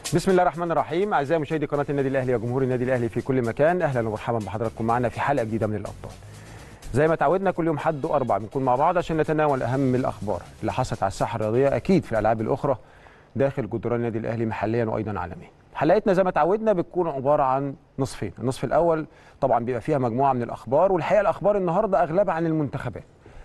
بسم الله الرحمن الرحيم اعزائي مشاهدي قناه النادي الاهلي وجمهور النادي الاهلي في كل مكان اهلا ومرحبا بحضراتكم معنا في حلقه جديده من الابطال زي ما تعودنا كل يوم حد واربع بنكون مع بعض عشان نتناول اهم الاخبار اللي حصلت على الساحه الرياضيه اكيد في الالعاب الاخرى داخل جدران النادي الاهلي محليا وايضا عالميا حلقتنا زي ما تعودنا بتكون عباره عن نصفين النصف الاول طبعا بيبقى فيها مجموعه من الاخبار والحقيقه الاخبار النهارده اغلبها عن المنتخبات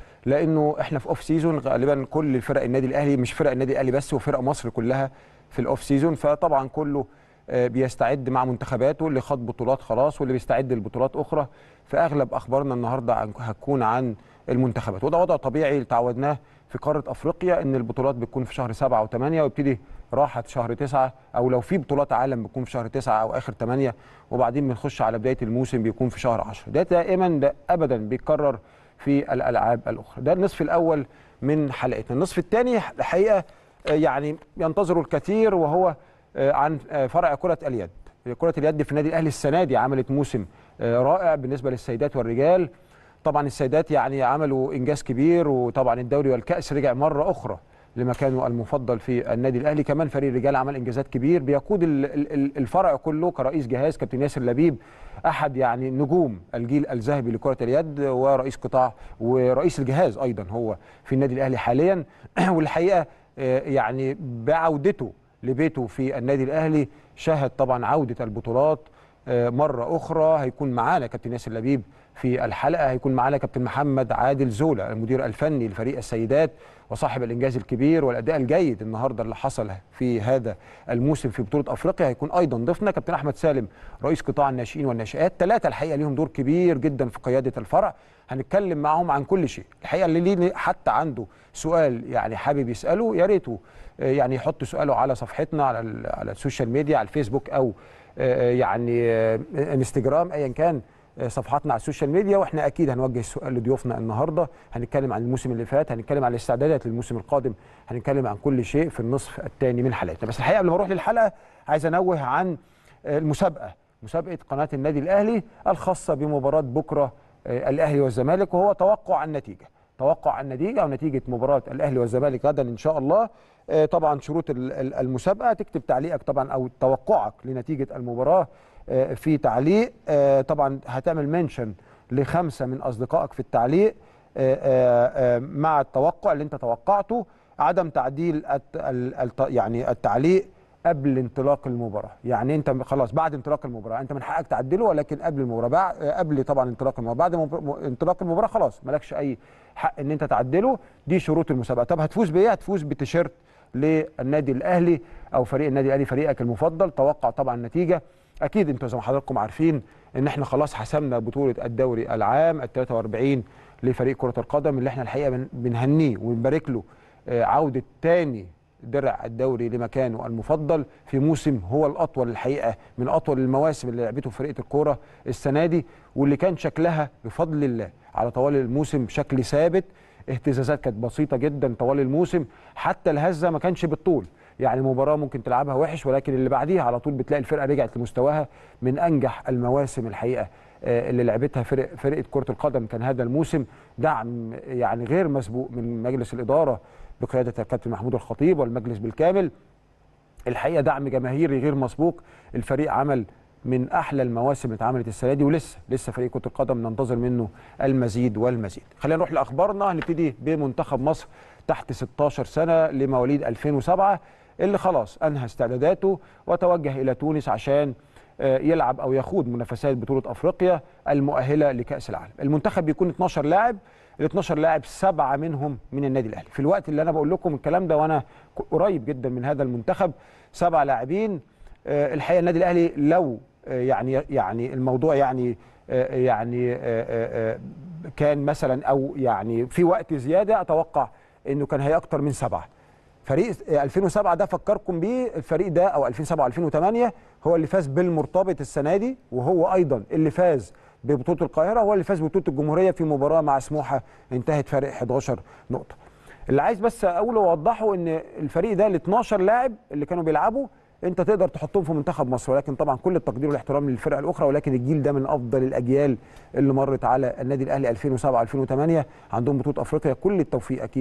لانه احنا في اوف سيزون غالبا كل فرق النادي الاهلي مش فرق النادي الاهلي بس وفرق مصر كلها في الاوف سيزون فطبعا كله آه، بيستعد مع منتخباته اللي خد بطولات خلاص واللي بيستعد لبطولات اخرى فاغلب اخبارنا النهارده عن- هتكون عن المنتخبات وده وضع طبيعي اللي تعودناه في قاره افريقيا ان البطولات بتكون في شهر سبعة وثمانية ويبتدي راحه شهر تسعة او لو في بطولات عالم بتكون في شهر تسعة او اخر ثمانية وبعدين بنخش على بدايه الموسم بيكون في شهر 10 ده دائما ده ابدا بيتكرر في الالعاب الاخرى ده النصف الاول من حلقتنا النصف الثاني الحقيقه آه، يعني ينتظر الكثير وهو آه، عن آه، فرع كره اليد كره اليد في النادي الاهلي السنه دي عملت موسم آه، رائع بالنسبه للسيدات والرجال طبعا السيدات يعني عملوا انجاز كبير وطبعا الدوري والكاس رجع مره اخرى لمكانه المفضل في النادي الاهلي كمان فريق الرجال عمل انجازات كبير بيقود ال- ال- ال- الفرع كله كرئيس جهاز كابتن ياسر لبيب احد يعني نجوم الجيل الذهبي لكره اليد ورئيس قطاع ورئيس الجهاز ايضا هو في النادي الاهلي حاليا والحقيقه آه، يعني بعودته لبيته في النادي الاهلي شهد طبعا عوده البطولات آه، مره اخرى هيكون معانا كابتن ياسر لبيب في الحلقه هيكون معانا كابتن محمد عادل زولا المدير الفني لفريق السيدات وصاحب الانجاز الكبير والاداء الجيد النهارده اللي حصل في هذا الموسم في بطوله افريقيا هيكون ايضا ضيفنا كابتن احمد سالم رئيس قطاع الناشئين والناشئات ثلاثه الحقيقه ليهم دور كبير جدا في قياده الفرع هنتكلم معاهم عن كل شيء الحقيقه اللي ليه حتى عنده سؤال يعني حابب يساله يا ريته آه، يعني يحط سؤاله على صفحتنا على ال- على السوشيال ميديا على الفيسبوك او آه، يعني آه، انستجرام ايا كان آه، صفحاتنا على السوشيال ميديا واحنا اكيد هنوجه السؤال لضيوفنا النهارده هنتكلم عن الموسم اللي فات هنتكلم عن الاستعدادات للموسم القادم هنتكلم عن كل شيء في النصف الثاني من حلقتنا بس الحقيقه قبل ما اروح للحلقه عايز انوه عن آه، المسابقه مسابقه قناه النادي الاهلي الخاصه بمباراه بكره آه، الاهلي والزمالك وهو توقع النتيجه توقع النتيجه او نتيجه مباراه الاهلي والزمالك غدا ان شاء الله آه، طبعا شروط ال- ال- المسابقه تكتب تعليقك طبعا او توقعك لنتيجه المباراه آه، في تعليق آه، طبعا هتعمل منشن لخمسه من اصدقائك في التعليق آه، آه، آه، مع التوقع اللي انت توقعته عدم تعديل الت- ال- الت- يعني التعليق قبل انطلاق المباراه يعني انت خلاص بعد انطلاق المباراه انت من حقك تعدله ولكن قبل المباراه بعد قبل طبعا انطلاق المباراه بعد مب- م- انطلاق المباراه خلاص مالكش اي حق ان انت تعدله دي شروط المسابقه طب هتفوز بايه هتفوز بتيشيرت للنادي الاهلي او فريق النادي الاهلي فريقك المفضل توقع طبعا النتيجه اكيد انتوا زي ما حضراتكم عارفين ان احنا خلاص حسمنا بطوله الدوري العام ال 43 لفريق كره القدم اللي احنا الحقيقه بن- بنهنيه ونبارك له آه، عوده تاني درع الدوري لمكانه المفضل في موسم هو الاطول الحقيقه من اطول المواسم اللي لعبته فرقه الكوره السنه دي واللي كان شكلها بفضل الله على طوال الموسم بشكل ثابت اهتزازات كانت بسيطه جدا طوال الموسم حتى الهزه ما كانش بالطول يعني مباراه ممكن تلعبها وحش ولكن اللي بعديها على طول بتلاقي الفرقه رجعت لمستواها من انجح المواسم الحقيقه آه، اللي لعبتها فرق فرقه كره القدم كان هذا الموسم دعم يعني غير مسبوق من مجلس الاداره بقياده الكابتن محمود الخطيب والمجلس بالكامل الحقيقه دعم جماهيري غير مسبوق الفريق عمل من احلى المواسم اللي اتعملت السنه دي ولسه لسه فريق كره القدم ننتظر منه المزيد والمزيد خلينا نروح لاخبارنا هنبتدي بمنتخب مصر تحت 16 سنه لمواليد 2007 اللي خلاص انهى استعداداته وتوجه الى تونس عشان آه، يلعب او يخوض منافسات بطوله افريقيا المؤهله لكاس العالم المنتخب بيكون 12 لاعب ال 12 لاعب سبعه منهم من النادي الاهلي في الوقت اللي انا بقول لكم الكلام ده وانا ك- قريب جدا من هذا المنتخب سبع لاعبين آه، الحقيقه النادي الاهلي لو آه، يعني يعني الموضوع يعني آه، يعني آه، آه، آه، كان مثلا او يعني في وقت زياده اتوقع انه كان هي اكتر من سبعه فريق 2007 ده فكركم بيه الفريق ده او 2007 2008 هو اللي فاز بالمرتبط السنه دي وهو ايضا اللي فاز ببطوله القاهره هو اللي فاز ببطوله الجمهوريه في مباراه مع سموحه انتهت فارق 11 نقطه اللي عايز بس اقوله واوضحه ان الفريق ده ال 12 لاعب اللي كانوا بيلعبوا انت تقدر تحطهم في منتخب مصر ولكن طبعا كل التقدير والاحترام للفرق الاخرى ولكن الجيل ده من افضل الاجيال اللي مرت على النادي الاهلي 2007 2008 عندهم بطوله افريقيا كل التوفيق اكيد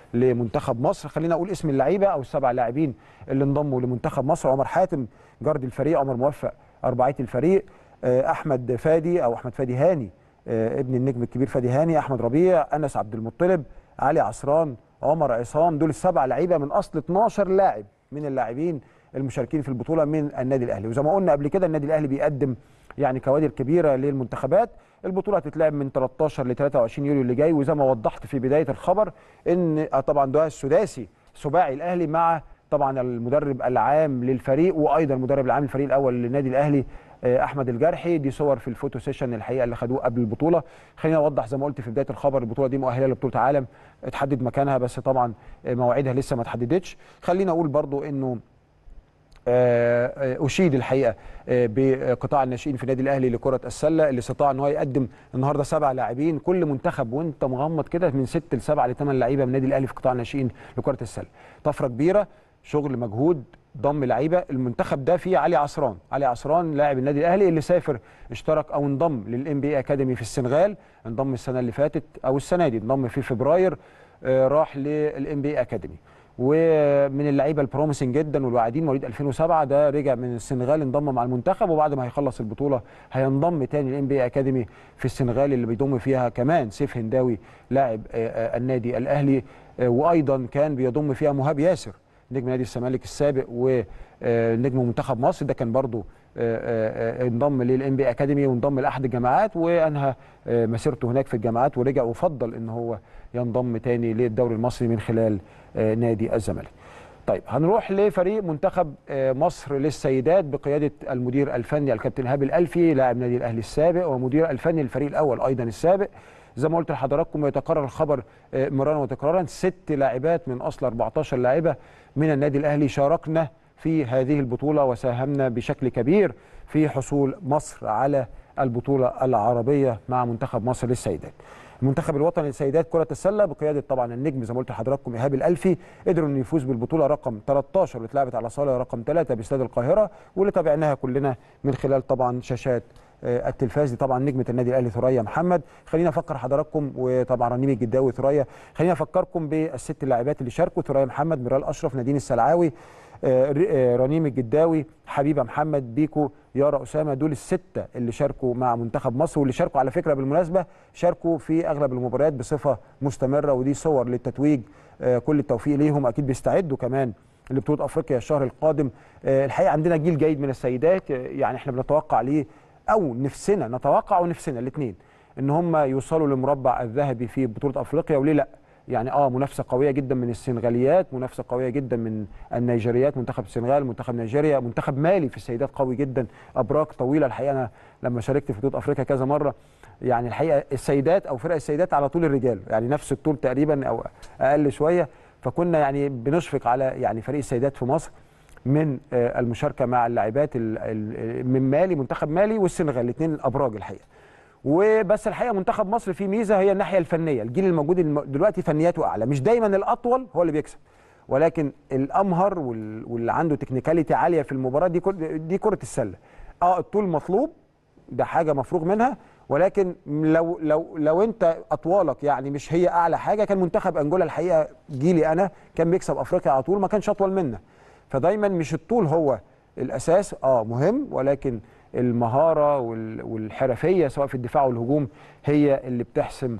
لمنتخب مصر خلينا اقول اسم اللعيبه او السبع لاعبين اللي انضموا لمنتخب مصر عمر حاتم جارد الفريق عمر موفق اربعيه الفريق آه، احمد فادي او احمد فادي هاني آه، ابن النجم الكبير فادي هاني احمد ربيع انس عبد المطلب علي عصران عمر عصام دول السبع لعيبه من اصل 12 لاعب من اللاعبين المشاركين في البطوله من النادي الاهلي وزي ما قلنا قبل كده النادي الاهلي بيقدم يعني كوادر كبيره للمنتخبات البطوله هتتلعب من 13 ل 23 يوليو اللي جاي وزي ما وضحت في بدايه الخبر ان آه، طبعا ده السداسي سباعي الاهلي مع طبعا المدرب العام للفريق وايضا المدرب العام للفريق الاول للنادي الاهلي آه، احمد الجرحي دي صور في الفوتو سيشن الحقيقه اللي خدوه قبل البطوله خلينا اوضح زي ما قلت في بدايه الخبر البطوله دي مؤهله لبطوله عالم اتحدد مكانها بس طبعا آه، مواعيدها لسه ما اتحددتش خلينا اقول برضو انه آه، آه، اشيد الحقيقه آه، بقطاع الناشئين في النادي الاهلي لكره السله اللي استطاع ان هو يقدم النهارده سبع لاعبين كل منتخب وانت مغمض كده من ست لسبعه لثمان لعيبه من النادي الاهلي في قطاع الناشئين لكره السله طفره كبيره شغل مجهود ضم لعيبه المنتخب ده فيه علي عصران علي عصران لاعب النادي الاهلي اللي سافر اشترك او انضم للام بي اكاديمي في السنغال انضم السنه اللي فاتت او السنه دي انضم في فبراير آه، راح للام بي اكاديمي ومن اللعيبه البروميسنج جدا والواعدين مواليد 2007 ده رجع من السنغال انضم مع المنتخب وبعد ما هيخلص البطوله هينضم تاني للام بي اكاديمي في السنغال اللي بيضم فيها كمان سيف هنداوي لاعب آه، آه، النادي الاهلي آه، وايضا كان بيضم فيها مهاب ياسر نجم نادي الزمالك السابق ونجم منتخب مصر ده كان برضو آه، آه، آه، انضم للام بي اكاديمي وانضم لاحد الجامعات وانهى آه، مسيرته هناك في الجامعات ورجع وفضل ان هو ينضم تاني للدوري المصري من خلال آه، نادي الزمالك. طيب هنروح لفريق منتخب آه، مصر للسيدات بقياده المدير الفني الكابتن هاب الالفي لاعب نادي الاهلي السابق ومدير الفني للفريق الاول ايضا السابق زي ما قلت لحضراتكم يتكرر الخبر آه، مرارا وتكرارا ست لاعبات من اصل 14 لاعبه من النادي الاهلي شاركنا في هذه البطوله وساهمنا بشكل كبير في حصول مصر على البطوله العربيه مع منتخب مصر للسيدات. المنتخب الوطني للسيدات كرة السلة بقيادة طبعا النجم زي ما قلت لحضراتكم إيهاب الألفي قدروا إنه يفوز بالبطولة رقم 13 اللي اتلعبت على صالة رقم 3 باستاد القاهرة واللي تابعناها كلنا من خلال طبعا شاشات آه، التلفاز دي طبعا نجمه النادي الاهلي ثريا محمد خلينا افكر حضراتكم وطبعا رنيم الجداوي ثريا خلينا افكركم بالست اللاعبات اللي شاركوا ثريا محمد ميرال اشرف نادين السلعاوي آه، ر- آه، رنيم الجداوي حبيبه محمد بيكو يارا اسامه دول السته اللي شاركوا مع منتخب مصر واللي شاركوا على فكره بالمناسبه شاركوا في اغلب المباريات بصفه مستمره ودي صور للتتويج آه، كل التوفيق ليهم اكيد بيستعدوا كمان لبطوله افريقيا الشهر القادم آه، الحقيقه عندنا جيل جيد من السيدات آه، يعني احنا بنتوقع ليه او نفسنا نتوقع ونفسنا الاثنين ان هم يوصلوا للمربع الذهبي في بطوله افريقيا وليه لا يعني اه منافسه قويه جدا من السنغاليات منافسه قويه جدا من النيجيريات منتخب السنغال منتخب نيجيريا منتخب مالي في السيدات قوي جدا ابراج طويله الحقيقه انا لما شاركت في بطوله افريقيا كذا مره يعني الحقيقه السيدات او فرق السيدات على طول الرجال يعني نفس الطول تقريبا او اقل شويه فكنا يعني بنشفق على يعني فريق السيدات في مصر من آه، المشاركه مع اللاعبات ال- ال- من مالي منتخب مالي والسنغال الاثنين الابراج الحقيقه وبس الحقيقه منتخب مصر فيه ميزه هي الناحيه الفنيه الجيل الموجود الم- دلوقتي فنياته اعلى مش دايما الاطول هو اللي بيكسب ولكن الامهر وال- واللي عنده تكنيكاليتي عاليه في المباراه دي كر- دي كره السله اه الطول مطلوب ده حاجه مفروغ منها ولكن لو لو لو انت اطوالك يعني مش هي اعلى حاجه كان منتخب انجولا الحقيقه جيلي انا كان بيكسب افريقيا على طول ما كانش اطول منا فدايما مش الطول هو الاساس اه مهم ولكن المهاره وال- والحرفيه سواء في الدفاع والهجوم هي اللي بتحسم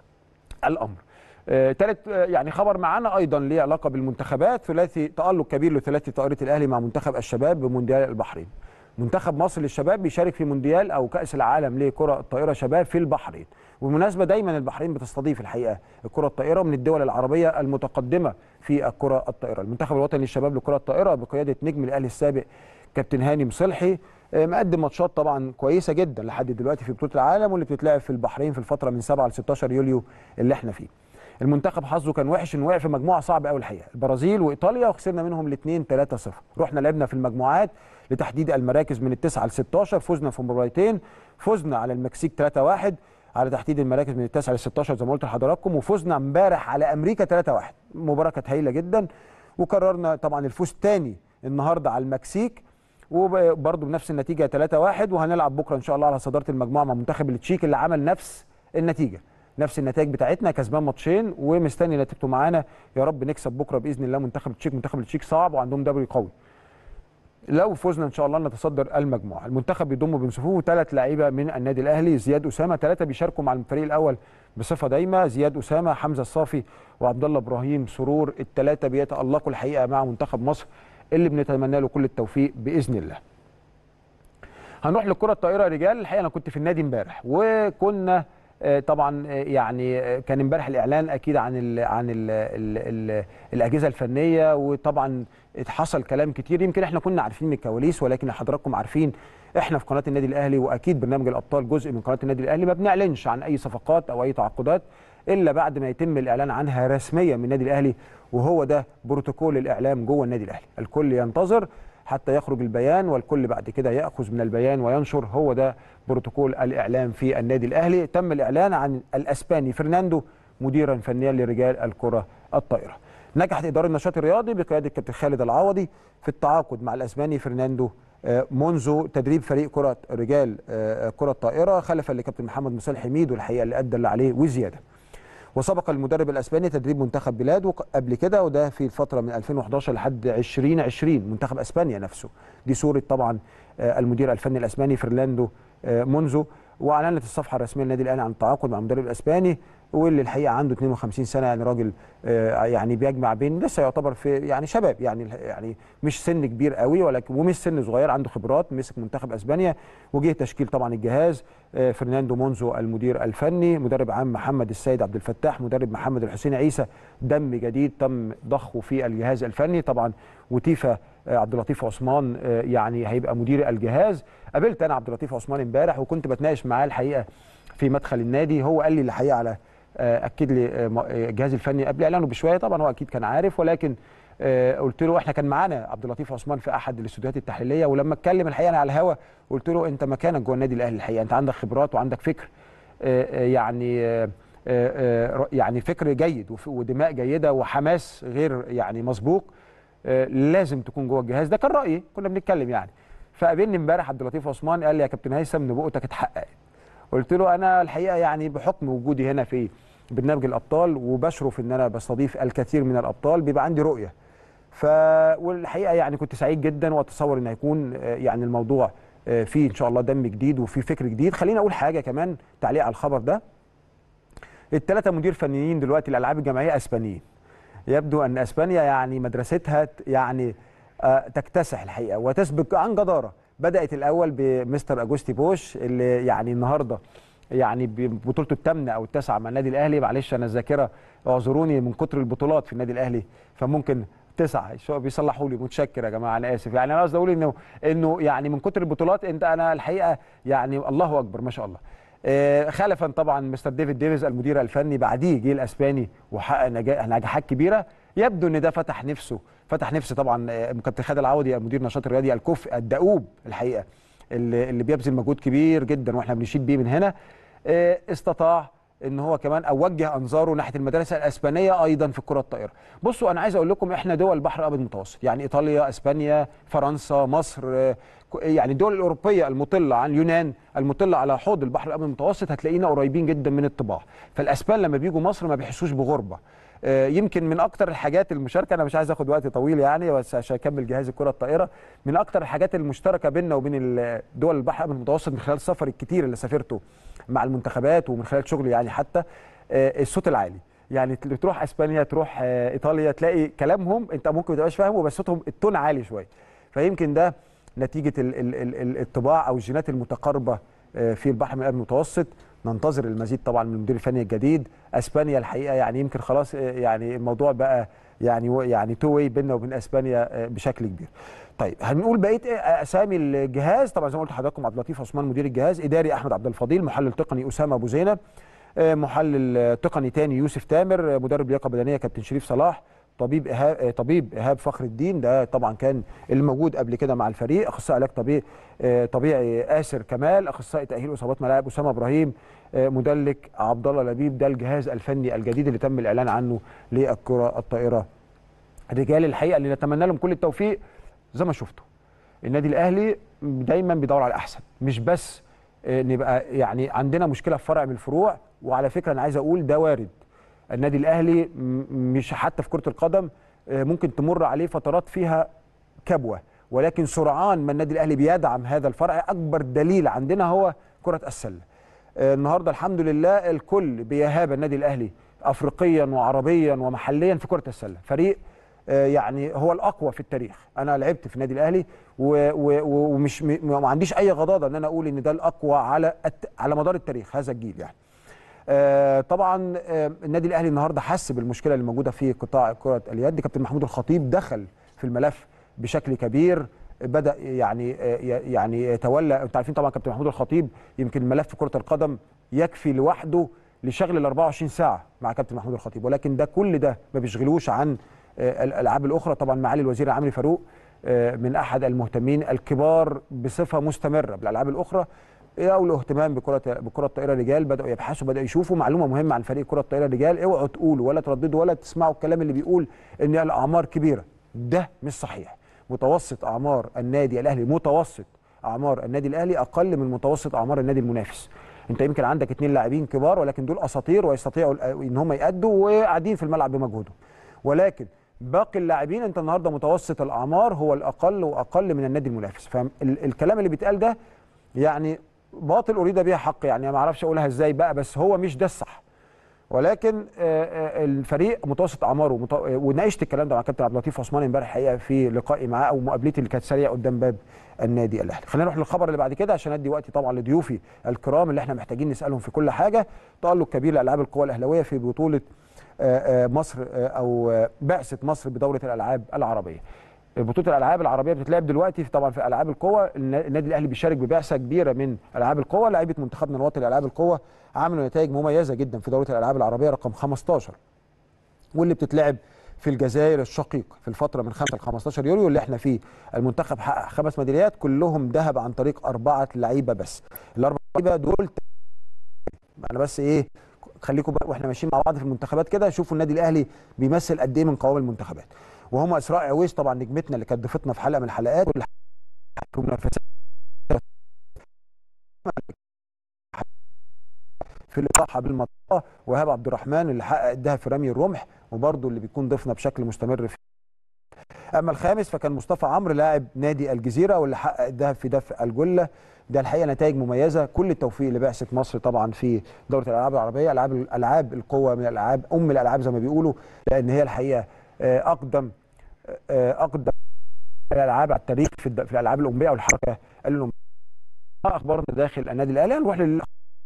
الامر آه، تالت آه، يعني خبر معانا ايضا ليه علاقه بالمنتخبات ثلاثي تالق كبير لثلاثي طائره الاهلي مع منتخب الشباب بمونديال البحرين منتخب مصر للشباب بيشارك في مونديال او كاس العالم لكره الطائره شباب في البحرين وبالمناسبه دايما البحرين بتستضيف الحقيقه الكره الطائره من الدول العربيه المتقدمه في الكره الطائره المنتخب الوطني للشباب لكره الطائره بقياده نجم الاهلي السابق كابتن هاني مصلحي آه، مقدم ماتشات طبعا كويسه جدا لحد دلوقتي في بطوله العالم واللي بتتلعب في البحرين في الفتره من 7 ل 16 يوليو اللي احنا فيه المنتخب حظه كان وحش انه وقع في مجموعه صعبه قوي الحقيقه البرازيل وايطاليا وخسرنا منهم الاثنين 3 0 رحنا لعبنا في المجموعات لتحديد المراكز من التسعه ل 16 فزنا في مباراتين فزنا على المكسيك 3 1 على تحديد المراكز من التاسعه ل 16 زي ما قلت لحضراتكم وفزنا امبارح على امريكا 3 1 المباراه كانت هايله جدا وقررنا طبعا الفوز تاني النهارده على المكسيك وبرضه بنفس النتيجه 3 1 وهنلعب بكره ان شاء الله على صداره المجموعه مع منتخب التشيك اللي عمل نفس النتيجه نفس النتائج بتاعتنا كسبان ماتشين ومستني نتيجته معانا يا رب نكسب بكره باذن الله منتخب التشيك منتخب التشيك صعب وعندهم دوري قوي لو فزنا ان شاء الله نتصدر المجموعه المنتخب بيضم بين صفوفه ثلاث لعيبه من النادي الاهلي زياد اسامه ثلاثه بيشاركوا مع الفريق الاول بصفه دايمه زياد اسامه حمزه الصافي وعبد الله ابراهيم سرور الثلاثه بيتالقوا الحقيقه مع منتخب مصر اللي بنتمنى له كل التوفيق باذن الله هنروح للكره الطائره رجال الحقيقه انا كنت في النادي امبارح وكنا آه، طبعا آه، يعني آه، كان امبارح الاعلان اكيد عن ال عن ال ال ال الاجهزه الفنيه وطبعا حصل كلام كتير يمكن احنا كنا عارفين من الكواليس ولكن حضراتكم عارفين احنا في قناه النادي الاهلي واكيد برنامج الابطال جزء من قناه النادي الاهلي ما بنعلنش عن اي صفقات او اي تعاقدات الا بعد ما يتم الاعلان عنها رسميا من النادي الاهلي وهو ده بروتوكول الاعلام جوه النادي الاهلي الكل ينتظر حتى يخرج البيان والكل بعد كده ياخذ من البيان وينشر هو ده بروتوكول الاعلام في النادي الاهلي تم الاعلان عن الاسباني فرناندو مديرا فنيا لرجال الكره الطائره نجحت اداره النشاط الرياضي بقياده الكابتن خالد العوضي في التعاقد مع الاسباني فرناندو آه، منذ تدريب فريق كره رجال آه، كره الطائره خلفا لكابتن محمد مسال حميد والحقيقه اللي ادى اللي عليه وزياده وسبق المدرب الاسباني تدريب منتخب بلاده قبل كده وده في الفتره من 2011 لحد 2020 منتخب اسبانيا نفسه دي صوره طبعا آه، المدير الفني الاسباني فرلاندو آه، منذ واعلنت الصفحه الرسميه للنادي الاهلي عن التعاقد مع المدرب الاسباني واللي الحقيقه عنده 52 سنه يعني راجل آه، يعني بيجمع بين لسه يعتبر في يعني شباب يعني يعني مش سن كبير قوي ولكن ومش سن صغير عنده خبرات مسك منتخب اسبانيا وجه تشكيل طبعا الجهاز آه، فرناندو مونزو المدير الفني مدرب عام محمد السيد عبد الفتاح مدرب محمد الحسين عيسى دم جديد تم ضخه في الجهاز الفني طبعا وتيفا آه، عبد اللطيف عثمان آه، يعني هيبقى مدير الجهاز قابلت انا عبد اللطيف عثمان امبارح وكنت بتناقش معاه الحقيقه في مدخل النادي هو قال لي الحقيقه على آه، اكد لي آه، م- آه، الجهاز الفني قبل اعلانه بشويه طبعا هو اكيد كان عارف ولكن آه، قلت له احنا كان معانا عبد اللطيف عثمان في احد الاستوديوهات التحليليه ولما اتكلم الحقيقه أنا على الهوا قلت له انت مكانك جوه النادي الاهلي الحقيقه انت عندك خبرات وعندك فكر آه، آه، يعني آه، آه، آه، يعني فكر جيد وف- ودماء جيده وحماس غير يعني مسبوق آه، لازم تكون جوه الجهاز ده كان رايي كنا بنتكلم يعني فقابلني امبارح عبد اللطيف عثمان قال لي يا كابتن هيثم نبوءتك اتحققت قلت له انا الحقيقه يعني بحكم وجودي هنا في برنامج الابطال وبشرف ان انا بستضيف الكثير من الابطال بيبقى عندي رؤيه ف والحقيقه يعني كنت سعيد جدا واتصور ان هيكون آه، يعني الموضوع آه، فيه ان شاء الله دم جديد وفيه فكر جديد خليني اقول حاجه كمان تعليق على الخبر ده الثلاثه مدير فنيين دلوقتي الالعاب الجماعيه اسبانيين يبدو ان اسبانيا يعني مدرستها ت- يعني آه، تكتسح الحقيقه وتسبق عن جداره بدات الاول بمستر اجوستي بوش اللي يعني النهارده يعني ببطولته الثامنه او التاسعه مع النادي الاهلي معلش انا الذاكره اعذروني من كتر البطولات في النادي الاهلي فممكن تسعه شو بيصلحوا لي متشكر يا جماعه انا اسف يعني انا قصدي اقول انه انه يعني من كتر البطولات انت انا الحقيقه يعني الله اكبر ما شاء الله آه، خلفا طبعا مستر ديفيد ديفيز المدير الفني بعديه جه الاسباني وحقق نجا- نجاحات كبيره يبدو ان ده فتح نفسه فتح نفس طبعا آه، كابتن خالد العوضي المدير النشاط الرياضي الكفء الدؤوب الحقيقه اللي, اللي بيبذل مجهود كبير جدا واحنا بنشيد بيه من هنا آه، استطاع ان هو كمان او وجه انظاره ناحيه المدرسه الاسبانيه ايضا في الكره الطائره. بصوا انا عايز اقول لكم احنا دول البحر الابيض المتوسط يعني ايطاليا، اسبانيا، فرنسا، مصر آه، ك- يعني الدول الاوروبيه المطله عن اليونان المطله على حوض البحر الابيض المتوسط هتلاقينا قريبين جدا من الطباع. فالاسبان لما بيجوا مصر ما بيحسوش بغربه. آه، يمكن من اكتر الحاجات المشاركه انا مش عايز اخد وقت طويل يعني بس عشان اكمل جهاز الكره الطائره من اكتر الحاجات المشتركه بيننا وبين ال- دول البحر الابيض المتوسط من خلال السفر الكتير اللي سافرته مع المنتخبات ومن خلال شغلي يعني حتى آه، الصوت العالي يعني تل- تروح اسبانيا تروح آه، ايطاليا تلاقي كلامهم انت ممكن ما تبقاش فاهمه بس صوتهم التون عالي شويه فيمكن ده نتيجه ال- ال- ال- ال- الطباع او الجينات المتقاربه آه، في البحر الابيض المتوسط ننتظر المزيد طبعا من المدير الفني الجديد اسبانيا الحقيقه يعني يمكن خلاص آه، يعني الموضوع بقى يعني و- يعني تو واي بيننا وبين اسبانيا آه، بشكل كبير طيب هنقول بقيه إيه اسامي الجهاز طبعا زي ما قلت لحضراتكم عبد اللطيف عثمان مدير الجهاز اداري احمد عبد الفضيل محلل تقني اسامه ابو زينب آه، محلل آه، تقني تاني يوسف تامر آه، مدرب لياقه بدنيه كابتن شريف صلاح طبيب ايهاب آه، طبيب ايهاب فخر الدين ده طبعا كان اللي موجود قبل كده مع الفريق اخصائي علاج طبيعي آه، طبيعي اسر كمال اخصائي تاهيل اصابات ملاعب اسامه ابراهيم آه، مدلك عبد الله لبيب ده الجهاز الفني الجديد اللي تم الاعلان عنه للكره الطائره الرجال الحقيقه اللي نتمنى لهم كل التوفيق زي ما شفتوا النادي الاهلي دايما بيدور على الاحسن مش بس آه، نبقى يعني عندنا مشكله في فرع من الفروع وعلى فكره انا عايز اقول ده وارد النادي الاهلي م- مش حتى في كره القدم آه، ممكن تمر عليه فترات فيها كبوه ولكن سرعان ما النادي الاهلي بيدعم هذا الفرع اكبر دليل عندنا هو كره السله آه، النهارده الحمد لله الكل بيهاب النادي الاهلي افريقيا وعربيا ومحليا في كره السله فريق آه، يعني هو الاقوى في التاريخ انا لعبت في النادي الاهلي و- و- و- ومش م- ما عنديش اي غضاضه ان انا اقول ان ده الاقوى على الت- على مدار التاريخ هذا الجيل يعني آه، طبعا آه، النادي الاهلي النهارده حس بالمشكله اللي موجوده في قطاع كره اليد كابتن محمود الخطيب دخل في الملف بشكل كبير بدا يعني آه، ي- يعني يتولى انتوا عارفين طبعا كابتن محمود الخطيب يمكن ملف كره القدم يكفي لوحده لشغل ال 24 ساعه مع كابتن محمود الخطيب ولكن ده كل ده ما بيشغلوش عن آه، الالعاب الاخرى طبعا معالي الوزير عمرو فاروق آه، من احد المهتمين الكبار بصفه مستمره بالالعاب الاخرى او الاهتمام بكره بكره الطائره رجال بداوا يبحثوا بداوا يشوفوا معلومه مهمه عن فريق كره الطائره رجال اوعوا تقولوا ولا ترددوا ولا تسمعوا الكلام اللي بيقول ان الاعمار كبيره ده مش صحيح متوسط اعمار النادي الاهلي متوسط اعمار النادي الاهلي اقل من متوسط اعمار النادي المنافس انت يمكن عندك اثنين لاعبين كبار ولكن دول اساطير ويستطيعوا ان هم يادوا وقاعدين في الملعب بمجهودهم ولكن باقي اللاعبين انت النهارده متوسط الاعمار هو الاقل واقل من النادي المنافس فالكلام اللي بيتقال ده يعني باطل اريد به حق يعني ما اعرفش اقولها ازاي بقى بس هو مش ده الصح ولكن آه، آه، الفريق متوسط اعماره مت... آه، وناقشت الكلام ده مع كابتن عبد اللطيف عثمان امبارح الحقيقه في لقائي معاه او مقابلتي اللي كانت سريعه قدام باب النادي الاهلي خلينا نروح للخبر اللي بعد كده عشان ادي وقتي طبعا لضيوفي الكرام اللي احنا محتاجين نسالهم في كل حاجه تالق كبير لالعاب القوى الاهلاويه في بطوله آه، آه، مصر آه، او آه، بعثه مصر بدوره الالعاب العربيه بطوله الالعاب العربيه بتتلعب دلوقتي في- طبعا في العاب القوى النا- النادي الاهلي بيشارك ببعثه كبيره من العاب القوى لعيبه منتخبنا الوطني لالعاب القوى عملوا نتائج مميزه جدا في دوره الالعاب العربيه رقم 15 واللي بتتلعب في الجزائر الشقيق في الفتره من 5 ل 15 يوليو اللي احنا فيه المنتخب حقق خمس ميداليات كلهم ذهب عن طريق اربعه لعيبه بس الاربعه لعيبه دول انا بس ايه خليكم بقى واحنا ماشيين مع بعض في المنتخبات كده شوفوا النادي الاهلي بيمثل قد ايه من قوام المنتخبات وهم اسراء عويس طبعا نجمتنا اللي كانت ضيفتنا في حلقه من الحلقات واللي في منافسات في الاطاحه بالمطاه وهاب عبد الرحمن اللي حقق الذهب في رمي الرمح وبرضه اللي بيكون ضيفنا بشكل مستمر في اما الخامس فكان مصطفى عمرو لاعب نادي الجزيره واللي حقق الذهب في دفع الجله ده الحقيقه نتائج مميزه كل التوفيق لبعثه مصر طبعا في دوره الالعاب العربيه العاب الالعاب القوه من الالعاب ام الالعاب زي ما بيقولوا لان هي الحقيقه آه، اقدم آه، اقدم الالعاب على التاريخ في, الد- في الالعاب الاولمبيه او الحركه الاولمبيه اخبارنا داخل النادي الاهلي هنروح لل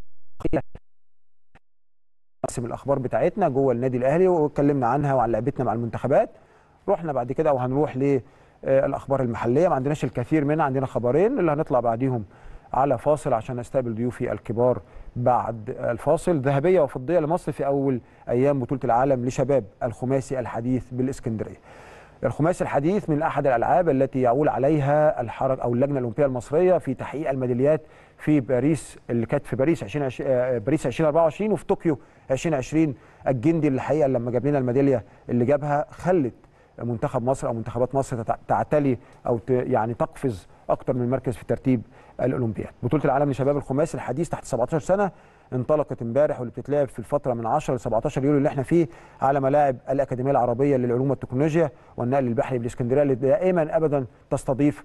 نقسم الاخبار بتاعتنا جوه النادي الاهلي واتكلمنا عنها وعن لعبتنا مع المنتخبات رحنا بعد كده وهنروح للاخبار المحليه ما عندناش الكثير منها عندنا خبرين اللي هنطلع بعديهم على فاصل عشان استقبل ضيوفي الكبار بعد الفاصل ذهبيه وفضيه لمصر في اول ايام بطوله العالم لشباب الخماسي الحديث بالاسكندريه الخماسي الحديث من احد الالعاب التي يعول عليها الحركه او اللجنه الاولمبيه المصريه في تحقيق الميداليات في باريس اللي كانت في باريس 2020 آه، باريس 2024 وفي طوكيو 2020 الجندي اللي الحقيقه لما جاب لنا الميداليه اللي جابها خلت منتخب مصر او منتخبات مصر تتع- تعتلي او ت- يعني تقفز اكتر من مركز في ترتيب الاولمبياد بطوله العالم لشباب الخماسي الحديث تحت 17 سنه انطلقت امبارح واللي بتتلعب في الفتره من 10 ل 17 يوليو اللي احنا فيه على ملاعب الاكاديميه العربيه للعلوم والتكنولوجيا والنقل البحري بالاسكندريه اللي دائما ابدا تستضيف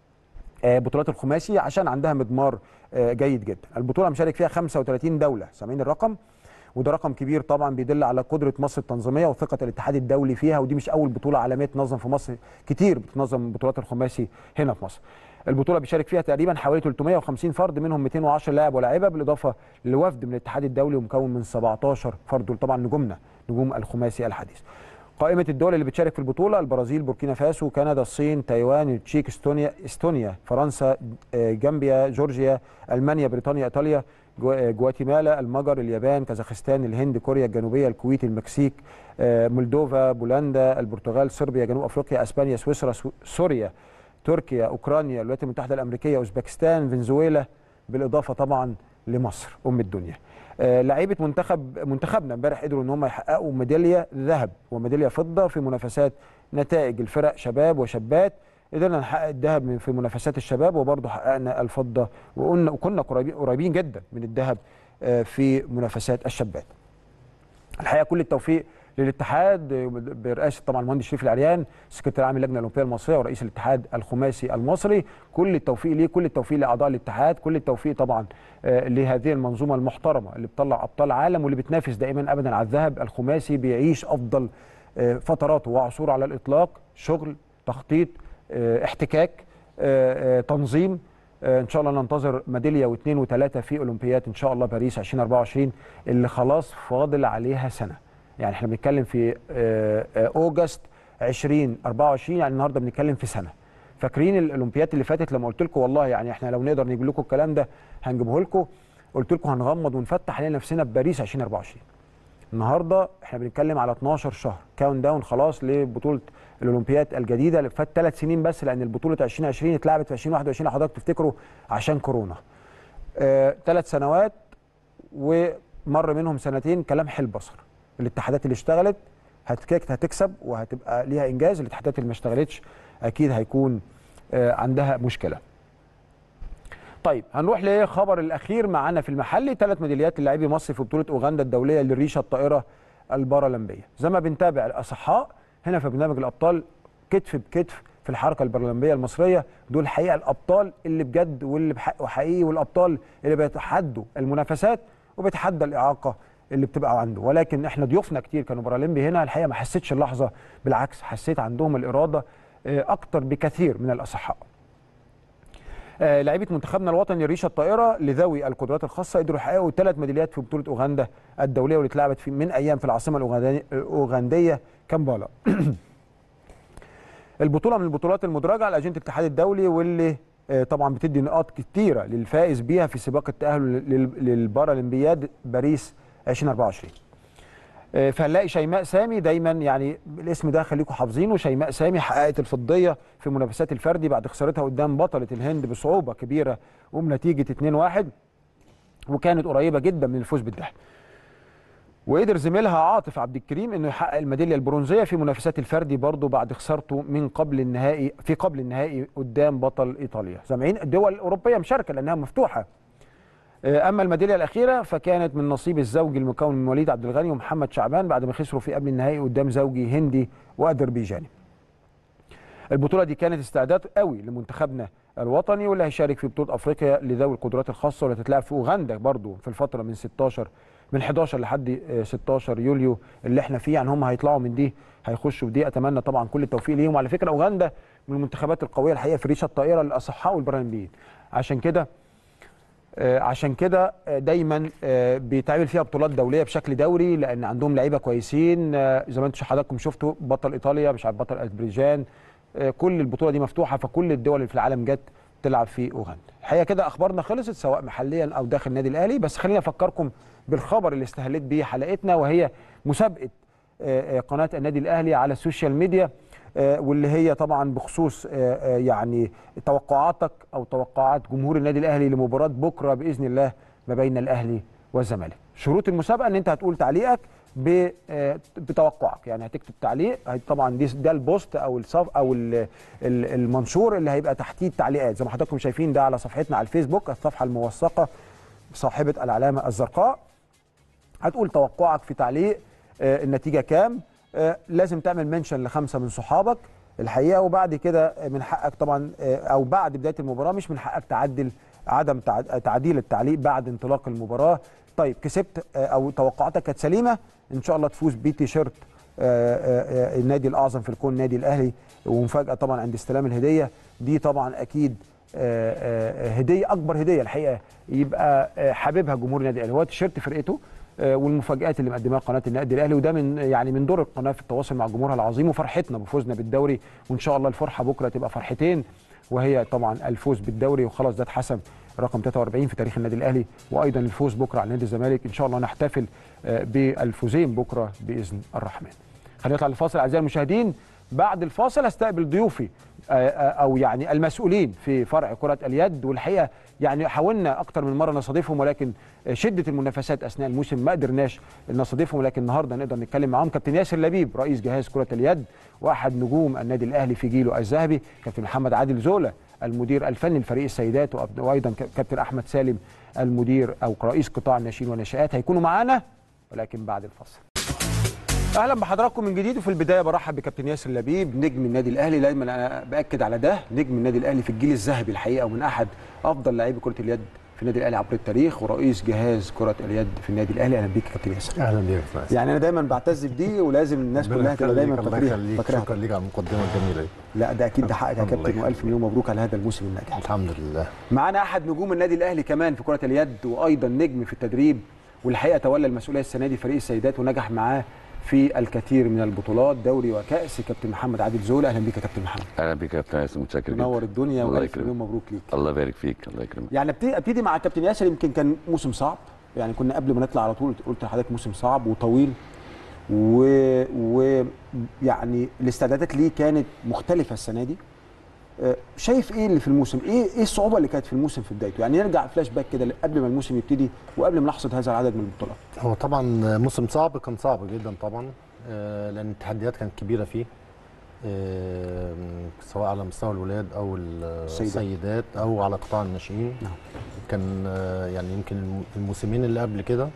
آه، بطولات الخماسي عشان عندها مضمار آه، جيد جدا البطوله مشارك فيها 35 دوله سامعين الرقم وده رقم كبير طبعا بيدل على قدره مصر التنظيميه وثقه الاتحاد الدولي فيها ودي مش اول بطوله عالميه تنظم في مصر كتير بتنظم بطولات الخماسي هنا في مصر البطوله بيشارك فيها تقريبا حوالي 350 فرد منهم 210 لاعب ولاعيبه بالاضافه لوفد من الاتحاد الدولي ومكون من 17 فرد دول طبعا نجومنا نجوم الخماسي الحديث قائمة الدول اللي بتشارك في البطولة البرازيل، بوركينا فاسو، كندا، الصين، تايوان، التشيك، استونيا، استونيا، فرنسا، آه، جامبيا، جورجيا، المانيا، بريطانيا، ايطاليا، جو- آه، جواتيمالا، المجر، اليابان، كازاخستان، الهند، كوريا الجنوبية، الكويت، المكسيك، آه، مولدوفا، بولندا، البرتغال، صربيا، جنوب افريقيا، اسبانيا، سويسرا، سو- سوريا، تركيا، اوكرانيا، الولايات المتحدة الامريكية، اوزبكستان، فنزويلا، بالاضافه طبعا لمصر ام الدنيا. آه، لعيبه منتخب منتخبنا امبارح قدروا ان هم يحققوا ميداليه ذهب وميداليه فضه في منافسات نتائج الفرق شباب وشابات قدرنا نحقق الذهب من- في منافسات الشباب وبرضه حققنا الفضه وقلنا وكنا قريبين قريبين جدا من الذهب في منافسات الشابات الحقيقه كل التوفيق للاتحاد برئاسه طبعا المهندس شريف العريان سكرتير عام اللجنه الاولمبيه المصريه ورئيس الاتحاد الخماسي المصري كل التوفيق ليه كل التوفيق لاعضاء الاتحاد كل التوفيق طبعا لهذه المنظومه المحترمه اللي بتطلع ابطال عالم واللي بتنافس دائما ابدا على الذهب الخماسي بيعيش افضل فتراته وعصوره على الاطلاق شغل تخطيط احتكاك تنظيم ان شاء الله ننتظر ميداليه واثنين وثلاثه في اولمبياد ان شاء الله باريس 2024 اللي خلاص فاضل عليها سنه يعني احنا بنتكلم في اوجست 2024 يعني النهارده بنتكلم في سنه فاكرين الاولمبياد اللي فاتت لما قلت لكم والله يعني احنا لو نقدر نجيب لكم الكلام ده هنجيبه لكم قلت لكم هنغمض ونفتح علينا نفسنا بباريس 2024 النهارده احنا بنتكلم على 12 شهر كاونت داون خلاص لبطوله الاولمبياد الجديده اللي فات ثلاث سنين بس لان البطوله 2020 اتلعبت في 2021 حضرتك تفتكروا عشان كورونا ثلاث آه سنوات ومر منهم سنتين كلام حل بصر الاتحادات اللي اشتغلت هتكسب وهتبقى ليها انجاز الاتحادات اللي ما اشتغلتش اكيد هيكون آه عندها مشكله طيب هنروح لخبر الاخير معانا في المحلي ثلاث ميداليات للاعبي مصر في بطوله اوغندا الدوليه للريشه الطائره البارالمبيه زي ما بنتابع الاصحاء هنا في برنامج الابطال كتف بكتف في الحركه البارالمبيه المصريه دول الحقيقه الابطال اللي بجد واللي بحق حقيقي والابطال اللي بيتحدوا المنافسات وبيتحدى الاعاقه اللي بتبقى عنده ولكن احنا ضيوفنا كتير كانوا بارالمبي هنا الحقيقه ما حسيتش اللحظه بالعكس حسيت عندهم الاراده اكتر بكثير من الاصحاء آه لعيبه منتخبنا الوطني الريشه الطائره لذوي القدرات الخاصه قدروا يحققوا ثلاث ميداليات في بطوله اوغندا الدوليه واللي اتلعبت في من ايام في العاصمه الاوغنديه كامبالا. البطوله من البطولات المدرجه على اجنده الاتحاد الدولي واللي آه طبعا بتدي نقاط كثيره للفائز بيها في سباق التاهل للبارالمبياد باريس 2024. فهنلاقي شيماء سامي دايما يعني الاسم ده خليكم حافظينه شيماء سامي حققت الفضيه في منافسات الفردي بعد خسارتها قدام بطله الهند بصعوبه كبيره وبنتيجه 2-1 وكانت قريبه جدا من الفوز بالذهب. وقدر زميلها عاطف عبد الكريم انه يحقق الميداليه البرونزيه في منافسات الفردي برضه بعد خسارته من قبل النهائي في قبل النهائي قدام بطل ايطاليا. سامعين الدول الاوروبيه مشاركه لانها مفتوحه. اما الميداليه الاخيره فكانت من نصيب الزوج المكون من وليد عبد الغني ومحمد شعبان بعد ما خسروا في قبل النهائي قدام زوجي هندي واذربيجاني. البطوله دي كانت استعداد قوي لمنتخبنا الوطني واللي هيشارك في بطوله افريقيا لذوي القدرات الخاصه واللي هتتلعب في اوغندا برضو في الفتره من 16 من 11 لحد 16 يوليو اللي احنا فيه يعني هم هيطلعوا من دي هيخشوا في دي اتمنى طبعا كل التوفيق ليهم وعلى فكره اوغندا من المنتخبات القويه الحقيقه في ريشه الطائره للاصحاء والبارالمبيين عشان كده آه عشان كده آه دايما آه بيتعمل فيها بطولات دوليه بشكل دوري لان عندهم لعيبه كويسين زي ما انتم حضراتكم شفتوا بطل ايطاليا مش عارف بطل اذربيجان كل البطوله دي مفتوحه فكل الدول اللي في العالم جت تلعب في اوغندا الحقيقه كده اخبارنا خلصت سواء محليا او داخل النادي الاهلي بس خلينا افكركم بالخبر اللي استهلت بيه حلقتنا وهي مسابقه قناه النادي الاهلي على السوشيال ميديا واللي هي طبعا بخصوص يعني توقعاتك او توقعات جمهور النادي الاهلي لمباراه بكره باذن الله ما بين الاهلي والزمالك. شروط المسابقه ان انت هتقول تعليقك بتوقعك يعني هتكتب تعليق طبعا دي ده البوست او الصف او المنشور اللي هيبقى تحتيه التعليقات زي ما حضراتكم شايفين ده على صفحتنا على الفيسبوك الصفحه الموثقه صاحبه العلامه الزرقاء هتقول توقعك في تعليق النتيجه كام لازم تعمل منشن لخمسه من صحابك الحقيقه وبعد كده من حقك طبعا او بعد بدايه المباراه مش من حقك تعدل عدم تعديل التعليق بعد انطلاق المباراه طيب كسبت او توقعاتك كانت سليمه ان شاء الله تفوز بتي شيرت النادي الاعظم في الكون النادي الاهلي ومفاجاه طبعا عند استلام الهديه دي طبعا اكيد هديه اكبر هديه الحقيقه يبقى حاببها جمهور النادي الاهلي هو تيشيرت فرقته والمفاجات اللي مقدمها قناه النادي الاهلي وده من يعني من دور القناه في التواصل مع جمهورها العظيم وفرحتنا بفوزنا بالدوري وان شاء الله الفرحه بكره تبقى فرحتين وهي طبعا الفوز بالدوري وخلاص ده اتحسم رقم 43 في تاريخ النادي الاهلي وايضا الفوز بكره على نادي الزمالك ان شاء الله نحتفل بالفوزين بكره باذن الرحمن. خلينا نطلع للفاصل اعزائي المشاهدين بعد الفاصل هستقبل ضيوفي او يعني المسؤولين في فرع كره اليد والحقيقه يعني حاولنا اكتر من مره نستضيفهم ولكن شده المنافسات اثناء الموسم ما قدرناش نستضيفهم ولكن النهارده نقدر نتكلم معاهم كابتن ياسر لبيب رئيس جهاز كره اليد واحد نجوم النادي الاهلي في جيله الذهبي كابتن محمد عادل زولا المدير الفني لفريق السيدات وايضا كابتن احمد سالم المدير او رئيس قطاع الناشئين والناشئات هيكونوا معانا ولكن بعد الفصل اهلا بحضراتكم من جديد وفي البدايه برحب بكابتن ياسر لبيب نجم النادي الاهلي دايما انا باكد على ده نجم النادي الاهلي في الجيل الذهبي الحقيقه ومن احد افضل لاعبي كره اليد في النادي الاهلي عبر التاريخ ورئيس جهاز كره اليد في النادي الاهلي اهلا بيك يا كابتن ياسر اهلا بيك يا فارس. يعني انا دايما بعتز بدي ولازم الناس ربنا كلها تبقى يخليك، دايما الله فاكرها يخليك فاكرها شكرا ليك على المقدمه الجميله دي لا ده اكيد ده حقك يا الله كابتن يخليك. والف مليون مبروك على هذا الموسم الناجح الحمد لله معانا احد نجوم النادي الاهلي كمان في كره اليد وايضا نجم في التدريب والحقيقه تولى المسؤوليه السنه دي فريق السيدات ونجح معاه في الكثير من البطولات دوري وكاس كابتن محمد عادل زول اهلا بيك يا كابتن محمد اهلا بك يا كابتن ياسر متشكر جدا منور الدنيا الله والف يكرمك. مليون مبروك ليك الله يبارك فيك الله يكرمك يعني ابتدي ابتدي مع كابتن ياسر يمكن كان موسم صعب يعني كنا قبل ما نطلع على طول قلت لحضرتك موسم صعب وطويل و... و يعني الاستعدادات ليه كانت مختلفه السنه دي آه، شايف ايه اللي في الموسم ايه ايه الصعوبه اللي كانت في الموسم في بدايته يعني نرجع فلاش باك كده قبل ما الموسم يبتدي وقبل ما نحصد هذا العدد من البطولات هو طبعا موسم صعب كان صعب جدا طبعا آه، لان التحديات كانت كبيره فيه آه، سواء على مستوى الولاد او السيدات. السيدات او على قطاع الناشئين نعم. كان آه، يعني يمكن الم- الموسمين اللي قبل كده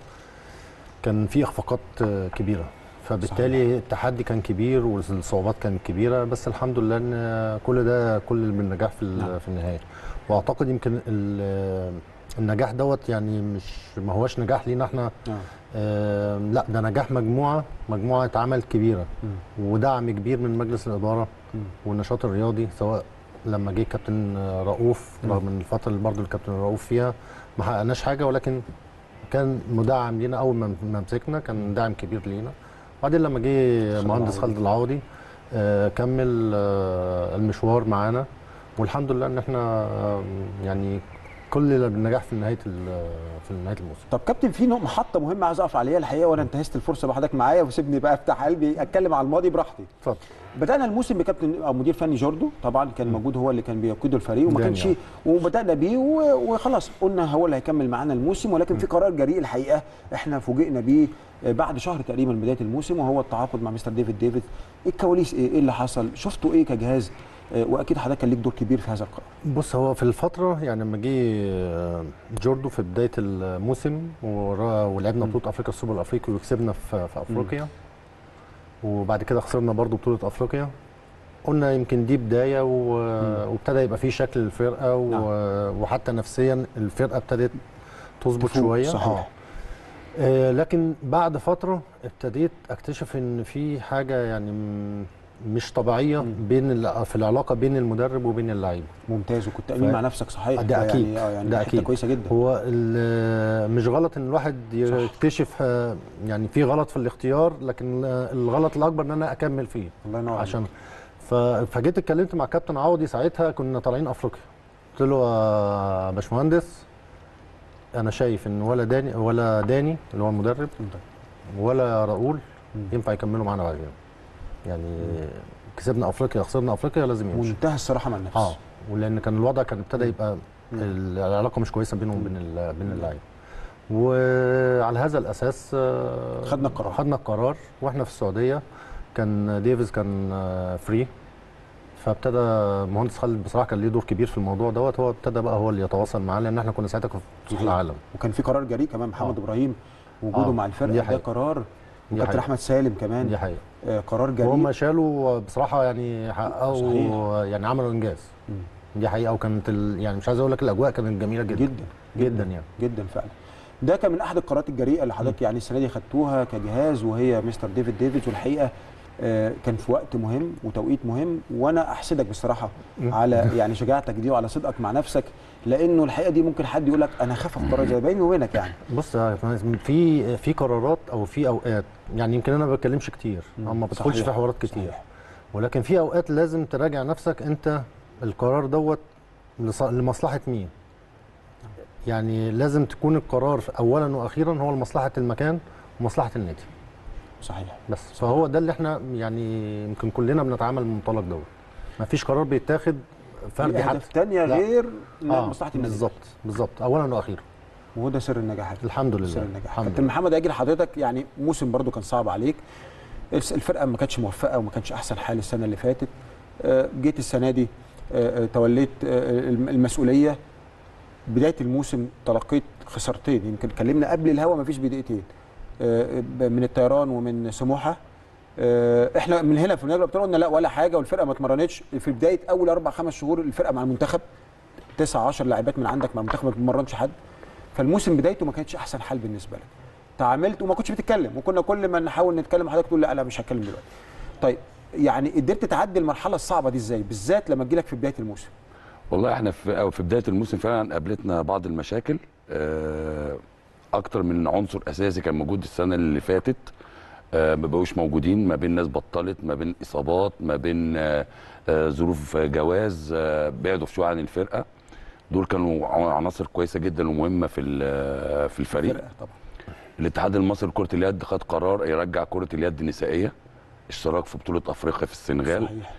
كان في اخفاقات آه، كبيره فبالتالي التحدي كان كبير والصعوبات كانت كبيره بس الحمد لله ان كل ده كل بالنجاح في ال- نعم. في النهايه واعتقد يمكن ال- النجاح دوت يعني مش ما هوش نجاح لينا احنا اه آه لا ده نجاح مجموعه مجموعه عمل كبيره ودعم كبير من مجلس الاداره مم. والنشاط الرياضي سواء لما جه كابتن آه، رؤوف مم. رغم ان الفتره اللي برضه الكابتن رؤوف فيها ما حققناش حاجه ولكن كان مدعم لينا اول ما ما مسكنا كان دعم كبير لينا بعدين لما جه خالد مهندس العوضي. خالد العوضي آه كمل آه المشوار معانا والحمد لله ان احنا آه يعني كل النجاح في نهايه ال- في نهايه الموسم طب كابتن في نقطة محطة مهمة عايز اقف عليها الحقيقة وانا انتهزت الفرصة بحضرتك معايا وسيبني بقى افتح قلبي اتكلم على الماضي براحتي. اتفضل بدأنا الموسم بكابتن او مدير فني جوردو طبعا كان موجود هو اللي كان بيقود الفريق وما دانيال. كانش وبدأنا بيه و- وخلاص قلنا هو اللي هيكمل معانا الموسم ولكن في قرار جريء الحقيقة احنا فوجئنا بيه بعد شهر تقريبا من بداية الموسم وهو التعاقد مع مستر ديفيد ديفيد ايه الكواليس ايه ايه اللي حصل شفتوا ايه كجهاز آه، واكيد حضرتك كان ليك دور كبير في هذا القرار. بص هو في الفترة يعني لما جه جوردو في بداية الموسم ورا- ولعبنا بطولة افريقيا السوبر الافريقي وكسبنا في, في افريقيا وبعد كده خسرنا برضو بطولة افريقيا قلنا يمكن دي بداية و- وابتدى يبقى في شكل الفرقة و- نعم. وحتى نفسيا الفرقة ابتدت تظبط تفوق، شوية صحيح. آه. آه، لكن بعد فترة ابتديت اكتشف ان في حاجة يعني م- مش طبيعية بين ال- في العلاقة بين المدرب وبين اللعيبة ممتاز وكنت امين ف- مع نفسك صحيح ده أكيد، يعني اه يعني ده حتة أكيد. كويسة جدا. هو ال- مش غلط ان الواحد يكتشف آه، يعني في غلط في الاختيار لكن آه، الغلط الاكبر ان انا اكمل فيه الله ينور عليك. عشان ف- فجيت اتكلمت مع كابتن عوضي ساعتها كنا طالعين افريقيا قلت له يا باشمهندس انا شايف ان ولا داني ولا داني اللي هو المدرب ولا راؤول ينفع يكملوا معانا بعد كده يعني كسبنا افريقيا خسرنا افريقيا لازم يمشي منتهى الصراحه مع النفس اه ولان كان الوضع كان ابتدى يبقى العلاقه مش كويسه بينهم وبين ال- بين اللعيبه وعلى هذا الاساس آه، خدنا القرار. خدنا القرار واحنا في السعوديه كان ديفيز كان آه، فري فابتدى مهندس خالد بصراحه كان ليه دور كبير في الموضوع دوت هو ابتدى بقى هو اللي يتواصل معاه لان احنا كنا ساعتها في بطوله العالم وكان في قرار جريء كمان محمد آه. ابراهيم وجوده آه، مع دي الفرقه ده حقيقة. قرار دي وكابتن حقيقة. احمد سالم كمان دي حقيقه آه قرار جريء وهم شالوا بصراحه يعني حققوا صحيح. يعني عملوا انجاز مم. دي حقيقه وكانت ال... يعني مش عايز اقول لك الاجواء كانت جميله جدا جدا جدا يعني جدا فعلا ده كان من احد القرارات الجريئه اللي حضرتك يعني السنه دي خدتوها كجهاز وهي مستر ديفيد ديفيدز والحقيقه آه، كان في وقت مهم وتوقيت مهم وانا احسدك بصراحه على يعني شجاعتك دي وعلى صدقك مع نفسك لانه الحقيقه دي ممكن حد يقول لك انا خاف اخد قرار زي بيني وبينك يعني بص يا فندم، في في قرارات او في اوقات يعني يمكن انا ما بتكلمش كتير او ما بدخلش صحيح. في حوارات كتير صحيح. ولكن في اوقات لازم تراجع نفسك انت القرار دوت لص- لمصلحه مين يعني لازم تكون القرار اولا واخيرا هو لمصلحه المكان ومصلحه النادي صحيح بس فهو ده اللي احنا يعني يمكن كلنا بنتعامل من المنطلق دوت ما فيش قرار بيتاخد فردي حتى اهداف ثانيه لا. غير آه مصلحه النادي بالظبط بالظبط اولا واخيرا وهو ده سر النجاح الحمد لله سر النجاح الحمد كابتن لله محمد اجل حضرتك يعني موسم برضو كان صعب عليك الس- الفرقه ما كانتش موفقه وما كانش احسن حال السنه اللي فاتت آه، جيت السنه دي آه، آه، توليت آه، الم- المسؤوليه بدايه الموسم تلقيت خسارتين يمكن اتكلمنا قبل الهوا ما فيش بدقيقتين آه، من الطيران ومن سموحه آه، احنا من هنا في نادي الابطال قلنا لا ولا حاجه والفرقه ما اتمرنتش في بدايه اول اربع خمس شهور الفرقه مع المنتخب 9 10 لاعبات من عندك مع المنتخب ما بتمرنش حد فالموسم بدايته ما كانتش احسن حال بالنسبه لك تعاملت وما كنتش بتتكلم وكنا كل ما نحاول نتكلم مع حضرتك تقول لا لا مش هتكلم دلوقتي طيب يعني قدرت تعدي المرحله الصعبه دي ازاي بالذات لما تجيلك في بدايه الموسم والله احنا في أو في بدايه الموسم فعلا قابلتنا بعض المشاكل آه، اكتر من عنصر اساسي كان موجود السنه اللي فاتت آه، ما بقوش موجودين ما بين ناس بطلت ما بين اصابات ما بين آه، آه، ظروف جواز آه، بعدوا شويه عن الفرقه دول كانوا عناصر كويسه جدا ومهمه في ال- في الفريق فرقه طبعا الاتحاد المصري لكره اليد خد قرار يرجع كره اليد النسائيه اشتراك في بطوله افريقيا في السنغال صحيح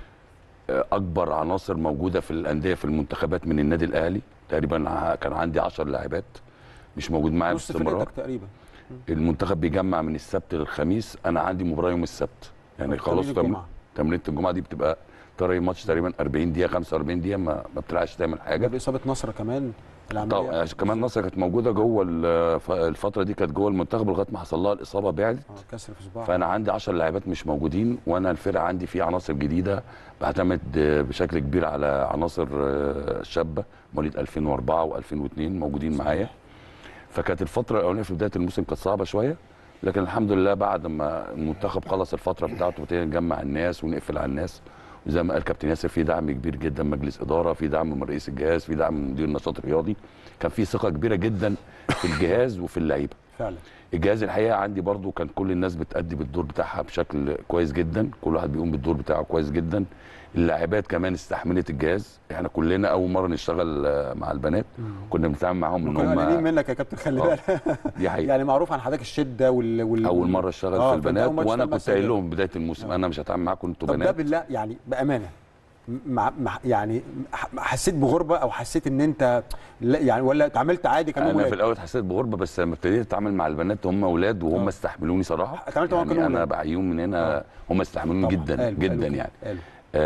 اكبر عناصر موجوده في الانديه في المنتخبات من النادي الاهلي تقريبا ع- كان عندي 10 لاعبات مش موجود معايا نص باستمرار فرقتك تقريبا المنتخب بيجمع من السبت للخميس انا عندي مباراه يوم السبت يعني طب خلاص تمرين تم- الجمعة. تمرينه الجمعه دي بتبقى طري ماتش تقريبا 40 دقيقه 45 دقيقه ما, ما بتلعبش تعمل حاجه جاب اصابه نصر كمان العمليه طبعا عشان كمان نصر كانت موجوده جوه الف- الفتره دي كانت جوه المنتخب لغايه ما حصل لها الاصابه بعدت آه، كسر في صباعه فانا عندي 10 لاعبات مش موجودين وانا الفرقه عندي فيه عناصر جديده بعتمد آه، بشكل كبير على عناصر آه، شابه مواليد 2004 و2002 موجودين معايا فكانت الفتره الاولانيه في بدايه الموسم كانت صعبه شويه لكن الحمد لله بعد ما المنتخب خلص الفتره بتاعته وابتدينا نجمع الناس ونقفل على الناس وزي ما قال كابتن ياسر في دعم كبير جدا من مجلس اداره في دعم من رئيس الجهاز في دعم من مدير النشاط الرياضي كان في ثقه كبيره جدا في الجهاز وفي اللعيبه فعلا الجهاز الحقيقه عندي برضو كان كل الناس بتأدي بالدور بتاعها بشكل كويس جدا كل واحد بيقوم بالدور بتاعه كويس جدا اللاعبات كمان استحملت الجهاز احنا كلنا اول مره نشتغل آه، مع البنات كنا بنتعامل معاهم ان كنا قلقانين هم منك يا كابتن خلي آه. بالك دي حقيقه يعني معروف عن حضرتك الشده وال, وال... اول مره اشتغل آه، في فأنت البنات أول مرة وانا تشتغل مع كنت قايل سيدات. لهم بدايه الموسم آه. انا مش هتعامل معاكم انتوا طب ده بنات بالله يعني بامانه مع مع يعني ح- حسيت بغربه او حسيت ان انت لا يعني ولا اتعاملت عادي كانوا انا في ولاد؟ الاول حسيت بغربه بس لما ابتديت اتعامل مع البنات هم اولاد وهم آه. استحملوني صراحه اتعاملت معاهم يعني كانوا انا ولاد. بعيهم من هنا آه. هم استحملوني طبعاً. جدا قالوا- جدا قالوا يعني قالوا.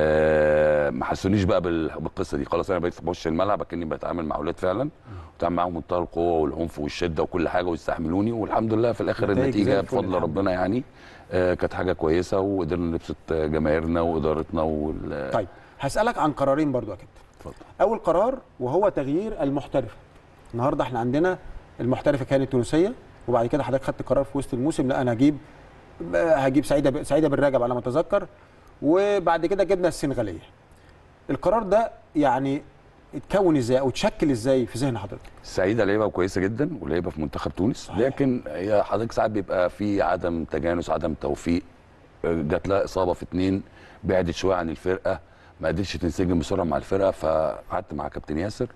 آه ما حسونيش بقى بال- بالقصه دي خلاص انا بقيت بخش الملعب كاني بتعامل مع اولاد فعلا بتعامل معاهم منتهى القوه والعنف والشده وكل حاجه ويستحملوني والحمد لله في الاخر نتائج زي النتيجه الفل بفضل الحمد ربنا يعني آه كانت حاجه كويسه وقدرنا نبسط جماهيرنا وادارتنا وال طيب هسالك عن قرارين برضو يا كابتن اتفضل. اول قرار وهو تغيير المحترف النهارده احنا عندنا المحترفه كانت تونسيه وبعد كده حضرتك خدت قرار في وسط الموسم لا انا هجيب هجيب سعيده ب... سعيده بالرجب على ما اتذكر وبعد كده جبنا السنغاليه القرار ده يعني اتكون ازاي او اتشكل ازاي في ذهن حضرتك سعيده لعيبه كويسه جدا ولعيبه في منتخب تونس صحيح. لكن هي حضرتك ساعات بيبقى في عدم تجانس عدم توفيق آه، جات لها اصابه في اتنين بعدت شويه عن الفرقه ما قدرتش تنسجم بسرعه مع الفرقه فقعدت مع كابتن ياسر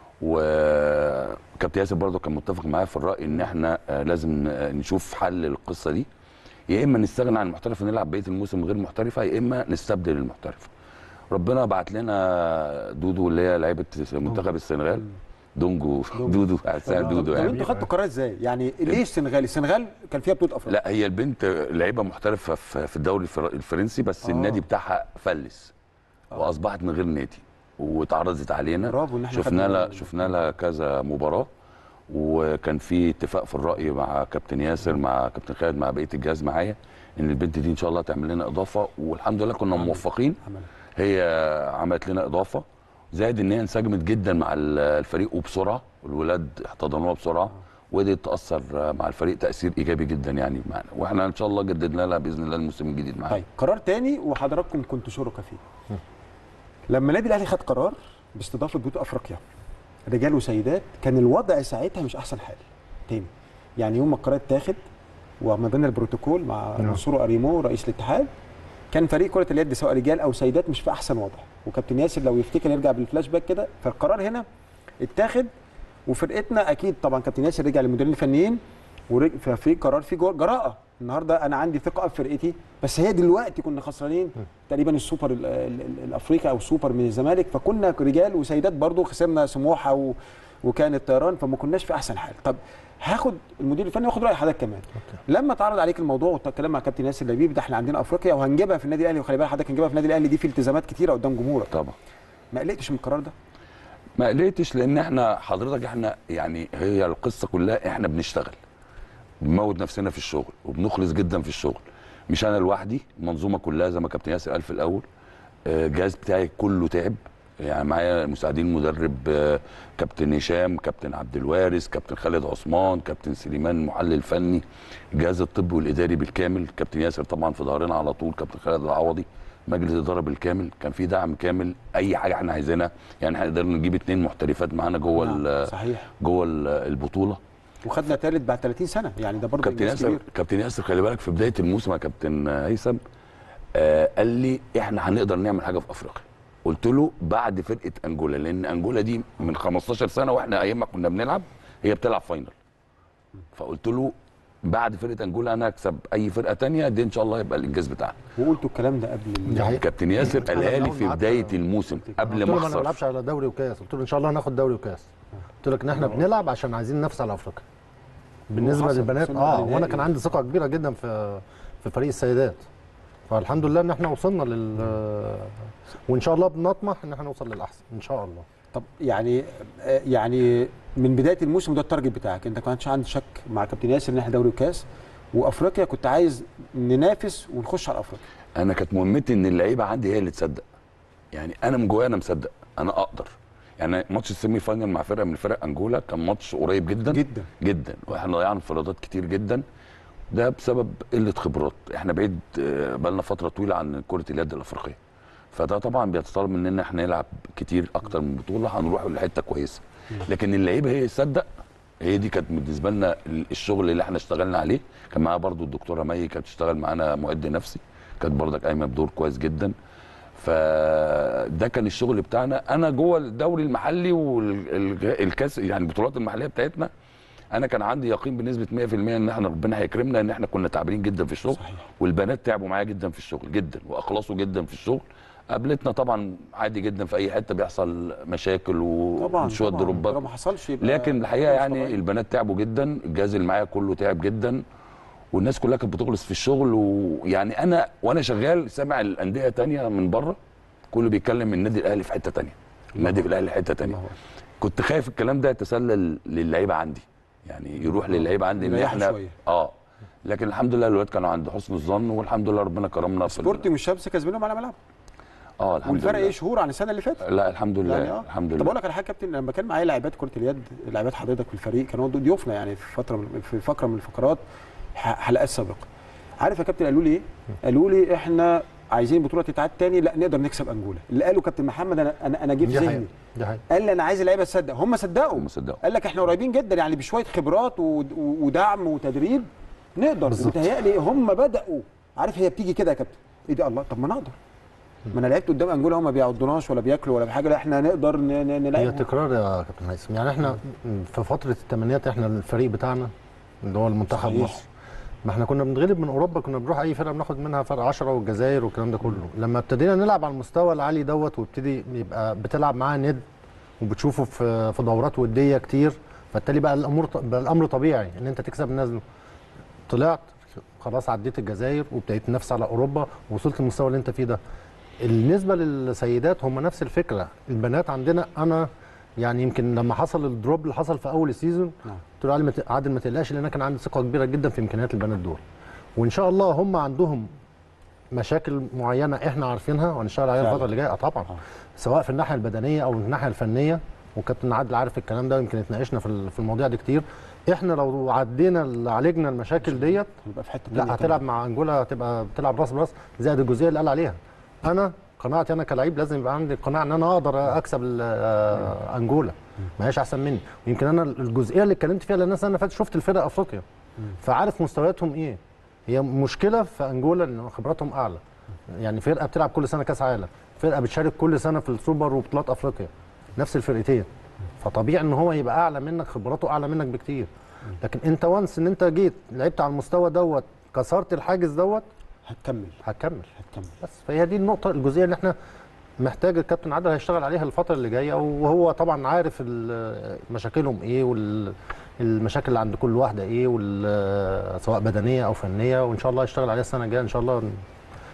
وكابتن ياسر برضه كان متفق معايا في الراي ان احنا آه، لازم آه، نشوف حل للقصه دي يا اما نستغنى عن المحترف ونلعب بقيه الموسم غير محترفه يا اما نستبدل المحترف ربنا بعت لنا دودو اللي هي لعيبه منتخب السنغال دونجو دودو هتساعد دودو طب يعني انتوا خدتوا قرار ازاي يعني ليه السنغال السنغال كان فيها بطوله افريقيا لا هي البنت لعيبه محترفه في في الدوري الفر- الفرنسي بس آه. النادي بتاعها فلس واصبحت من غير نادي واتعرضت علينا برافو ان احنا شفنا خدنا لها بالنا. شفنا لها كذا مباراه وكان في اتفاق في الراي مع كابتن ياسر مع كابتن خالد مع بقيه الجهاز معايا ان البنت دي ان شاء الله تعمل لنا اضافه والحمد لله كنا موفقين عمل. هي عملت لنا اضافه زائد ان هي انسجمت جدا مع ال- الفريق وبسرعه الولاد احتضنوها بسرعه وقدرت تاثر مع الفريق تاثير ايجابي جدا يعني معنا واحنا ان شاء الله جددنا لها باذن الله الموسم الجديد معانا طيب قرار تاني وحضراتكم كنتوا شركاء فيه لما النادي الاهلي خد قرار باستضافه بطوله افريقيا رجال وسيدات كان الوضع ساعتها مش احسن حال تاني يعني يوم ما القرار اتاخد وما بين البروتوكول مع نعم. منصور اريمو رئيس الاتحاد كان فريق كره اليد سواء رجال او سيدات مش في احسن وضع وكابتن ياسر لو يفتكر يرجع بالفلاش باك كده فالقرار هنا اتاخد وفرقتنا اكيد طبعا كابتن ياسر رجع للمديرين الفنيين ورج- ففي قرار في جو- جراءه النهارده انا عندي ثقه في فرقتي بس هي دلوقتي كنا خسرانين تقريبا السوبر ال- ال- ال- الافريقي او السوبر من الزمالك فكنا رجال وسيدات برضو خسرنا سموحه و... وكان الطيران فما كناش في احسن حال طب هاخد المدير الفني واخد راي حضرتك كمان لما اتعرض عليك الموضوع والكلام مع كابتن ياسر لبيب ده احنا عندنا افريقيا وهنجيبها في النادي الاهلي وخلي بالك حضرتك هنجيبها في النادي الاهلي دي في التزامات كتيره قدام جمهورك طبعا ما قلقتش من القرار ده ما قلقتش لان احنا حضرتك احنا يعني هي القصه كلها احنا بنشتغل بنموت نفسنا في الشغل وبنخلص جدا في الشغل مش انا لوحدي المنظومه كلها زي ما كابتن ياسر قال في الاول آه، الجهاز بتاعي كله تعب يعني معايا مساعدين المدرب آه، كابتن هشام كابتن عبد الوارث كابتن خالد عثمان كابتن سليمان محلل فني الجهاز الطبي والاداري بالكامل كابتن ياسر طبعا في ظهرنا على طول كابتن خالد العوضي مجلس الاداره بالكامل كان في دعم كامل اي حاجه احنا عايزينها يعني احنا قدرنا نجيب اثنين محترفات معانا جوه نعم، ال- صحيح جوه ال- البطوله وخدنا ثالث بعد 30 سنه يعني ده برضه كابتن إنجاز ياسر كبير. كابتن ياسر خلي بالك في بدايه الموسم يا كابتن هيثم آه قال لي احنا هنقدر نعمل حاجه في افريقيا قلت له بعد فرقه انجولا لان انجولا دي من 15 سنه واحنا ايام ما كنا بنلعب هي بتلعب فاينل فقلت له بعد فرقه انجولا انا هكسب اي فرقه تانية دي ان شاء الله يبقى الانجاز بتاعنا وقلتوا الكلام ده قبل ال- دي حقيقة. كابتن ياسر أنا قالها لي أول في ما بدايه قعدت- الموسم قبل قلت ما له ما نلعبش اخسر على دوري وكاس قلت له ان شاء الله هناخد دوري وكاس قلت لك ان احنا بنلعب عشان عايزين ننافس على افريقيا بالنسبه وحصل. للبنات وصلنا اه للنهائي. وانا كان عندي ثقه كبيره جدا في في فريق السيدات فالحمد لله ان احنا وصلنا لل وان شاء الله بنطمح ان احنا نوصل للاحسن ان شاء الله طب يعني آه، يعني من بدايه الموسم ده التارجت بتاعك انت ما كانش عندك شك مع كابتن ياسر ان احنا دوري وكاس وافريقيا كنت عايز ننافس ونخش على افريقيا انا كانت مهمتي ان اللعيبه عندي هي اللي تصدق يعني انا من جوايا انا مصدق انا اقدر يعني ماتش السيمي فاينل مع فرقه من فرق انجولا كان ماتش قريب جدا جدا جدا واحنا ضيعنا انفرادات كتير جدا ده بسبب قله خبرات احنا بعيد آه، بقالنا فتره طويله عن كره اليد الافريقيه فده طبعا بيتطلب مننا احنا نلعب كتير اكتر من بطوله هنروح لحته كويسه لكن اللعيبه هي تصدق هي دي كانت بالنسبه لنا الشغل اللي احنا اشتغلنا عليه كان معانا برضو الدكتوره مي كانت بتشتغل معانا معد نفسي كانت برضك قايمه بدور كويس جدا فده كان الشغل بتاعنا انا جوه الدوري المحلي والكاس يعني البطولات المحليه بتاعتنا انا كان عندي يقين بنسبه 100% ان احنا ربنا هيكرمنا ان احنا كنا تعبانين جدا في الشغل صحيح. والبنات تعبوا معايا جدا في الشغل جدا واخلصوا جدا في الشغل قابلتنا طبعا عادي جدا في اي حته بيحصل مشاكل طبعا وشويه طبعا دروبات لو ما حصلش يبقى لكن الحقيقه مش يعني طبيعي. البنات تعبوا جدا الجهاز اللي معايا كله تعب جدا والناس كلها كانت بتخلص في الشغل ويعني انا وانا شغال سامع الانديه تانية من بره كله بيتكلم النادي الاهلي في حته تانية النادي الاهلي في حته تانية الله أكبر. كنت خايف الكلام ده يتسلل للعيبه عندي يعني يروح للعيبه عندي ان يريحوا احنا شوية. اه لكن الحمد لله الولاد كانوا عند حسن الظن والحمد لله ربنا كرمنا في ال- سبورتي والشمس كسبانهم على ملعب اه الحمد والفرق لله ايه شهور عن السنه اللي فاتت لا الحمد لله يعني اه الحمد طب لله اقول لك على حاجه يا كابتن لما كان معايا لاعبات كره اليد لاعبات حضرتك في الفريق كانوا ضيوفنا يعني في فتره من في فقره من الفقرات ح- حلقات سابقه عارف يا كابتن قالوا لي ايه؟ قالوا لي احنا عايزين بطوله تتعاد تاني لا نقدر نكسب انجولا اللي قاله كابتن محمد انا انا انا جه في دي حقيقة. ذهني دي حقيقة قال لي انا عايز اللعيبه تصدق هم صدقوا هم صدقوا. قال لك احنا قريبين جدا يعني بشويه خبرات و- و- ودعم وتدريب نقدر بالظبط. متهيألي هم بداوا عارف هي بتيجي كده يا كابتن ايه ده الله طب ما نقدر ما انا لعبت قدام انجولا هم ما بيعضوناش ولا بياكلوا ولا بحاجه لا احنا نقدر ن- ن- هي نلعبهم تكرار يا كابتن هيثم يعني احنا في فتره الثمانينات احنا الفريق بتاعنا اللي هو المنتخب صحيح. مصر ما احنا كنا بنتغلب من اوروبا كنا بنروح اي فرقه بناخد منها فرق 10 والجزائر والكلام ده كله لما ابتدينا نلعب على المستوى العالي دوت وابتدي يبقى بتلعب معاه ند وبتشوفه في في دورات وديه كتير فبالتالي بقى الامور بقى الامر طبيعي ان انت تكسب الناس دول. طلعت خلاص عديت الجزائر وابتديت تنافس على اوروبا ووصلت للمستوى اللي انت فيه ده بالنسبه للسيدات هم نفس الفكره البنات عندنا انا يعني يمكن لما حصل الدروب اللي حصل في اول السيزون نعم. قلت له عادل ما ت- عادل ما تقلقش لان انا كان عندي ثقه كبيره جدا في امكانيات البنات دول وان شاء الله هم عندهم مشاكل معينه احنا عارفينها وهنشتغل عليها فعلا. الفتره اللي جايه آه طبعا آه. سواء في الناحيه البدنيه او الناحيه الفنيه وكابتن عادل عارف الكلام ده يمكن اتناقشنا في ال- في المواضيع دي كتير احنا لو عدينا ال- عالجنا المشاكل ديت هنبقى في حته تانية لا هتلعب مع انجولا هتبقى بتلعب راس براس زائد الجزئيه اللي قال عليها انا قناعتي انا كلاعب لازم يبقى عندي قناعه ان انا اقدر اكسب ال- آه، انجولا ما هيش احسن مني ويمكن انا الجزئيه اللي اتكلمت فيها لان السنه اللي فاتت شفت الفرق افريقيا فعارف مستوياتهم ايه هي مشكله في انجولا ان خبراتهم اعلى يعني فرقه بتلعب كل سنه كاس عالم فرقه بتشارك كل سنه في السوبر وبطولات افريقيا نفس الفرقتين فطبيعي ان هو يبقى اعلى منك خبراته اعلى منك بكتير لكن انت وانس ان انت جيت لعبت على المستوى دوت كسرت الحاجز دوت هتكمل هتكمل هتكمل بس فهي دي النقطه الجزئيه اللي احنا محتاج الكابتن عادل هيشتغل عليها الفتره اللي جايه وهو طبعا عارف ال- مشاكلهم ايه والمشاكل اللي عند كل واحده ايه وال- سواء بدنيه او فنيه وان شاء الله هيشتغل عليها السنه الجايه ان شاء الله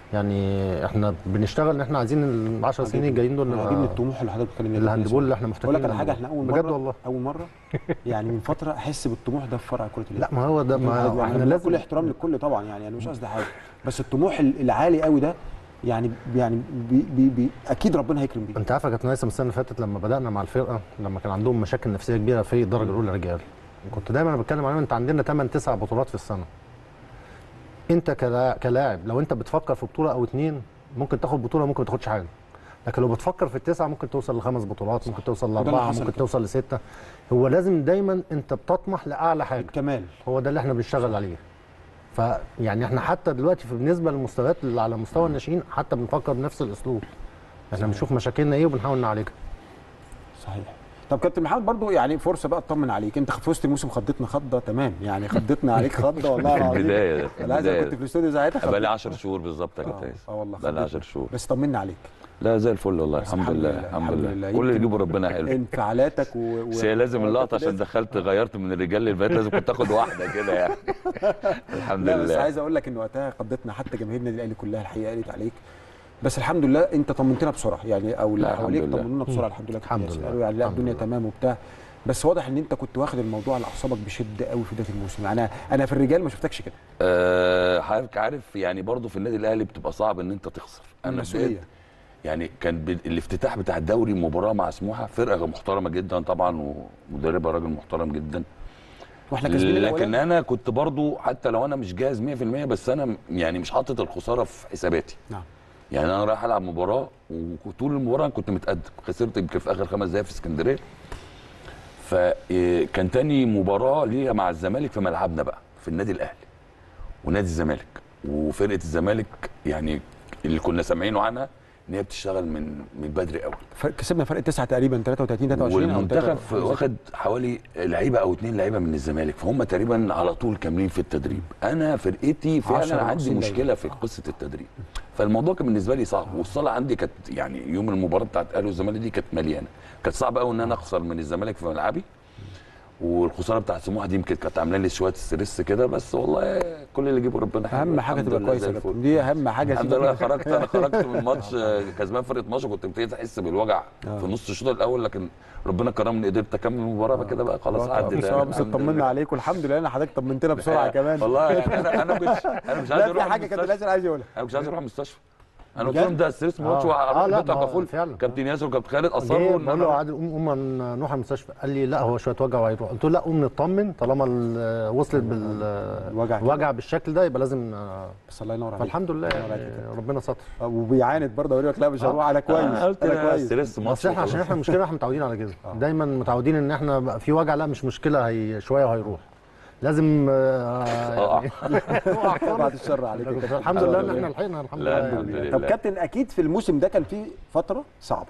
يعني احنا بنشتغل ان احنا عايزين ال 10 سنين الجايين دول دي من نبقى الطموح اللي حضرتك بتتكلم فيها الهاندبول اللي احنا اقول محتاجين لك على حاجه احنا اول بجد مره والله اول مره يعني من فتره احس بالطموح ده في فرع كره اليد لا ما هو ده ما يعني احنا احنا لازم كل احترام للكل طبعا يعني انا مش قصدي حاجه بس الطموح ال- العالي قوي ده يعني يعني بي بي بي اكيد ربنا هيكرم بيه انت عارف يا كابتن هيثم السنه اللي فاتت لما بدانا مع الفرقه لما كان عندهم مشاكل نفسيه كبيره في الدرجه الاولى رجال كنت دايما بتكلم عليهم انت عندنا 8 9 بطولات في السنه انت كلا- كلاعب لو انت بتفكر في بطوله او اتنين ممكن تاخد بطوله ممكن ما تاخدش حاجه لكن لو بتفكر في التسعه ممكن توصل لخمس بطولات ممكن توصل اللي لاربعه حصل ممكن كده. توصل لسته هو لازم دايما انت بتطمح لاعلى حاجه الكمال هو ده اللي احنا بنشتغل عليه فيعني احنا حتى دلوقتي في بالنسبه للمستويات اللي على مستوى الناشئين حتى بنفكر بنفس الاسلوب احنا بنشوف مشاكلنا ايه وبنحاول نعالجها صحيح طب كابتن محمد برضو يعني فرصه بقى اطمن عليك انت في وسط الموسم خضتنا خضه تمام يعني خضتنا عليك خضه والله في العظيم البدايه في انا عايز أنا كنت في البدايه الاستوديو ساعتها بقى لي خضتنا. 10 شهور بالظبط يا اه كابتن آه والله بقى لي خضتنا. 10 شهور بس طمنا عليك لا زي الفل والله بس الحمد لله الحمد لله كل اللي يمكن يجيبه ربنا حلو انفعالاتك و... و... بس هي لازم اللقطه عشان لازم- دخلت غيرت من الرجال للبنات لازم كنت اخد واحده كده يعني الحمد لا بس لله عايز اقول لك ان وقتها قضتنا حتى جماهير النادي الاهلي كلها الحقيقه قالت عليك بس الحمد لله انت طمنتنا بسرعه يعني او اللي لا، الحمد حواليك لله. طمنونا بسرعه الحمد لله الحمد كابتن ياسر. لله. قالوا يعني لا الحمد الدنيا لله. تمام وبتاع بس واضح ان انت كنت واخد الموضوع على اعصابك بشده قوي في بدايه الموسم يعني انا انا في الرجال ما شفتكش كده آه، حضرتك عارف يعني برضه في النادي الاهلي بتبقى صعب ان انت تخسر انا مسؤوليه بقيت- يعني كان ب- الافتتاح بتاع الدوري مباراه مع سموحه فرقه محترمه جدا طبعا ومدربها راجل محترم جدا واحنا كاسبين لكن الاولاني انا كنت برضو حتى لو انا مش جاهز 100% بس انا م- يعني مش حاطط الخساره في حساباتي نعم يعني انا رايح العب مباراه وطول المباراه كنت متقدم خسرت يمكن في اخر خمس دقايق في اسكندريه فكان تاني مباراه ليا مع الزمالك في ملعبنا بقى في النادي الاهلي ونادي الزمالك وفرقه الزمالك يعني اللي كنا سامعينه عنها ان هي بتشتغل من من بدري قوي فرق كسبنا فرق تسعه تقريبا 33 23 أو والمنتخب 23. واخد حوالي لعيبه او اتنين لعيبه من الزمالك فهم تقريبا على طول كاملين في التدريب انا فرقتي 10 فعلا عندي ناقصين مشكله في قصه التدريب فالموضوع كان بالنسبه لي صعب والصاله عندي كانت يعني يوم المباراه بتاعت الاهلي والزمالك دي كانت مليانه كانت صعب قوي ان انا اخسر من الزمالك في ملعبي والخساره بتاعت سموحه دي يمكن كانت عامله لي شويه ستريس كده بس والله كل اللي يجيبه ربنا حلو. اهم حاجه الحمد تبقى لله كويسه زي يا الفل. كابتن دي اهم حاجه الحمد سيبك لله من- خرجت انا خرجت من ماتش آه، كسبان فرقه 12 كنت ابتديت احس بالوجع آه. في نص الشوط الاول لكن ربنا كرمني قدرت اكمل المباراه بقى كده بقى خلاص عدت بس يعني. هو بس الحمد اطمنا لله. عليك والحمد لله ان حضرتك طمنتنا بسرعه كمان والله يعني انا انا مش انا مش عايز لا في اروح حاجه كابتن المستشفى ياسر عايز يقولها انا مش عايز اروح المستشفى انا قلت بجد؟ لهم ده ستريس ماتش آه. وهروح آه، لا، البيت ما هو كفول فعلا. كابتن ياسر وكابتن خالد جه اصروا ان بقول له انا عادل قوم قوم نروح على المستشفى قال لي لا هو شويه وجع وهيروح قلت له لا قوم نطمن طالما ال- وصلت الوجع كده. بالوجع بالشكل ده يبقى لازم آه، بس الله ينور عليك فالحمد لله الله يعني يبارك ربنا ستر وبيعاند برضه يقول لك لا مش هروح انا كويس أنا قلت انا لا، كويس ستريس ماتش اصل احنا عشان وخلاص. احنا المشكله احنا متعودين على كده دايما متعودين ان احنا بقى في وجع لا مش مشكله هي شويه وهيروح لازم آه، اه يعني بعد الشر عليك الحمد لله ان احنا لحقنا الحمد لا، لله الحمد يعني. لله. طب كابتن اكيد في الموسم ده كان في فتره صعبه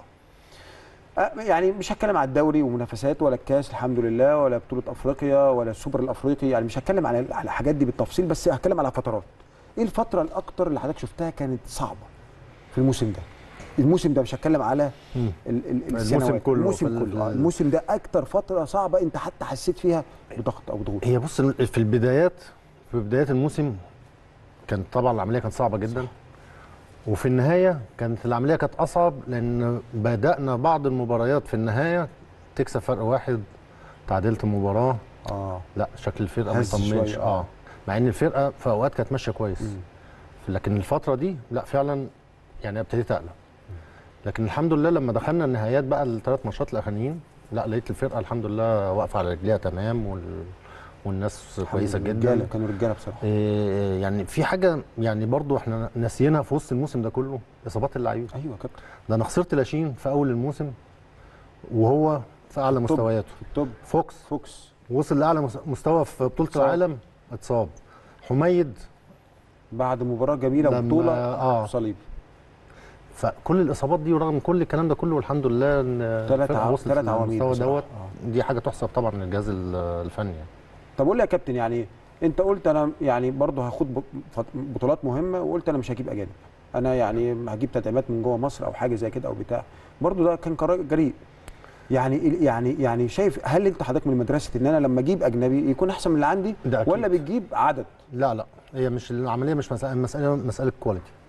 أه، يعني مش هتكلم على الدوري ومنافسات ولا الكاس الحمد لله ولا بطوله افريقيا ولا السوبر الافريقي يعني مش هتكلم على على الحاجات دي بالتفصيل بس هتكلم على فترات ايه الفتره الاكتر اللي حضرتك شفتها كانت صعبه في الموسم ده الموسم ده مش هتكلم على مم. ال- ال- الموسم السنوات. كله. الموسم في ال- كله آه، الموسم ده اكتر فتره صعبه انت حتى حسيت فيها بضغط او ضغوط هي بص في البدايات في بدايات الموسم كانت طبعا العمليه كانت صعبه جدا وفي النهايه كانت العمليه كانت اصعب لان بدانا بعض المباريات في النهايه تكسب فرق واحد تعادلت مباراه اه لا شكل الفرقه ما هز طمنش شوية، اه آه. مع ان الفرقه في اوقات كانت ماشيه كويس مم. لكن الفتره دي لا فعلا يعني ابتديت اقلق لكن الحمد لله لما دخلنا النهايات بقى الثلاث ماتشات الاخرانيين لا لقيت الفرقه الحمد لله واقفه على رجليها تمام وال... والناس كويسه جدا رجاله كانوا رجاله بصراحه إيه يعني في حاجه يعني برضو احنا ناسيينها في وسط الموسم ده كله اصابات اللعيبه ايوه يا كابتن ده انا خسرت لاشين في اول الموسم وهو في اعلى طب. مستوياته التوب فوكس فوكس وصل لاعلى مس- مستوى في بطوله اتصاب. العالم اتصاب حميد بعد مباراه جميله لما- وبطوله آه. صليب فكل الاصابات دي ورغم كل الكلام ده كله والحمد لله ان ثلاث الفرقة عو- وصلت ثلاث عواميد للمستوى بصراحة. دوت آه. دي حاجه تحسب طبعا للجهاز ال- الفني يعني. طب قول لي يا كابتن يعني انت قلت انا يعني برضه هاخد ب- فط- بطولات مهمه وقلت انا مش هجيب اجانب انا يعني هجيب تدعيمات من جوه مصر او حاجه زي كده او بتاع برضه ده كان قرار جريء يعني يعني يعني شايف هل انت حضرتك من مدرسه ان انا لما اجيب اجنبي يكون احسن من اللي عندي ده أكيد. ولا بتجيب عدد لا لا هي مش العمليه مش مساله مساله مساله كواليتي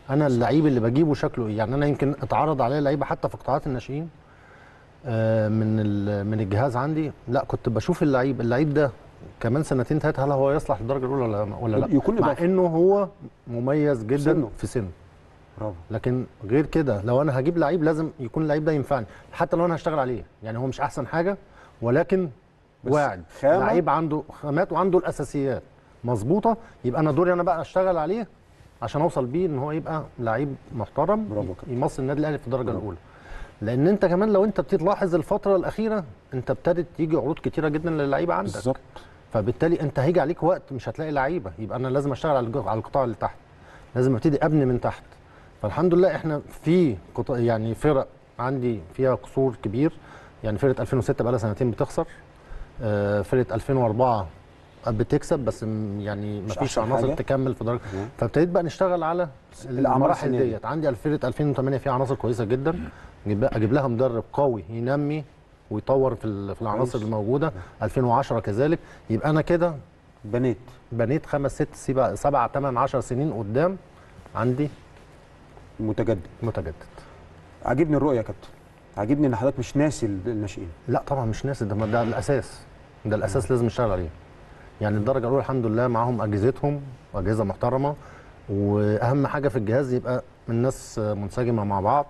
انا اللعيب اللي بجيبه شكله ايه يعني انا يمكن اتعرض عليا لعيبه حتى في قطاعات الناشئين آه، من ال- من الجهاز عندي لا كنت بشوف اللعيب اللعيب ده كمان سنتين ثلاثه هل هو يصلح للدرجه الاولى ولا ولا لا يكون مع إضافة. انه هو مميز جدا سنه. في سنه برافو لكن غير كده لو انا هجيب لعيب لازم يكون اللعيب ده ينفعني حتى لو انا هشتغل عليه يعني هو مش احسن حاجه ولكن بس واعد خامة. لعيب عنده خامات وعنده الاساسيات مظبوطه يبقى انا دوري انا بقى اشتغل عليه عشان اوصل بيه ان هو يبقى لعيب محترم برافو كابتن. يمثل النادي الاهلي في الدرجه الاولى لان انت كمان لو انت بتلاحظ الفتره الاخيره انت ابتدت تيجي عروض كتيره جدا للعيبه عندك بالظبط فبالتالي انت هيجي عليك وقت مش هتلاقي لعيبه يبقى انا لازم اشتغل على الج- على القطاع اللي تحت لازم ابتدي ابني من تحت فالحمد لله احنا في قطاع يعني فرق عندي فيها قصور كبير يعني فرقه 2006 بقى لها سنتين بتخسر آه، فرقه 2004 بتكسب بس م- يعني مش مفيش أحسن عناصر حاجة. تكمل في درجه مم. فابتديت بقى نشتغل على الأعمار المراحل السنية دي. ديت عندي فرقه 2008 فيها عناصر كويسه جدا اجيب اجيب لها مدرب قوي ينمي ويطور في ال- في العناصر كويس. الموجوده 2010 كذلك يبقى انا كده بنيت بنيت خمس ست سبع سبع ثمان 10 سنين قدام عندي متجدد متجدد عاجبني الرؤيه يا كابتن عاجبني ان حضرتك مش ناسي الناشئين لا طبعا مش ناسي ده ده الاساس ده الاساس لازم نشتغل عليه يعني الدرجه الاولى الحمد لله معاهم اجهزتهم واجهزه محترمه واهم حاجه في الجهاز يبقى الناس منسجمه مع بعض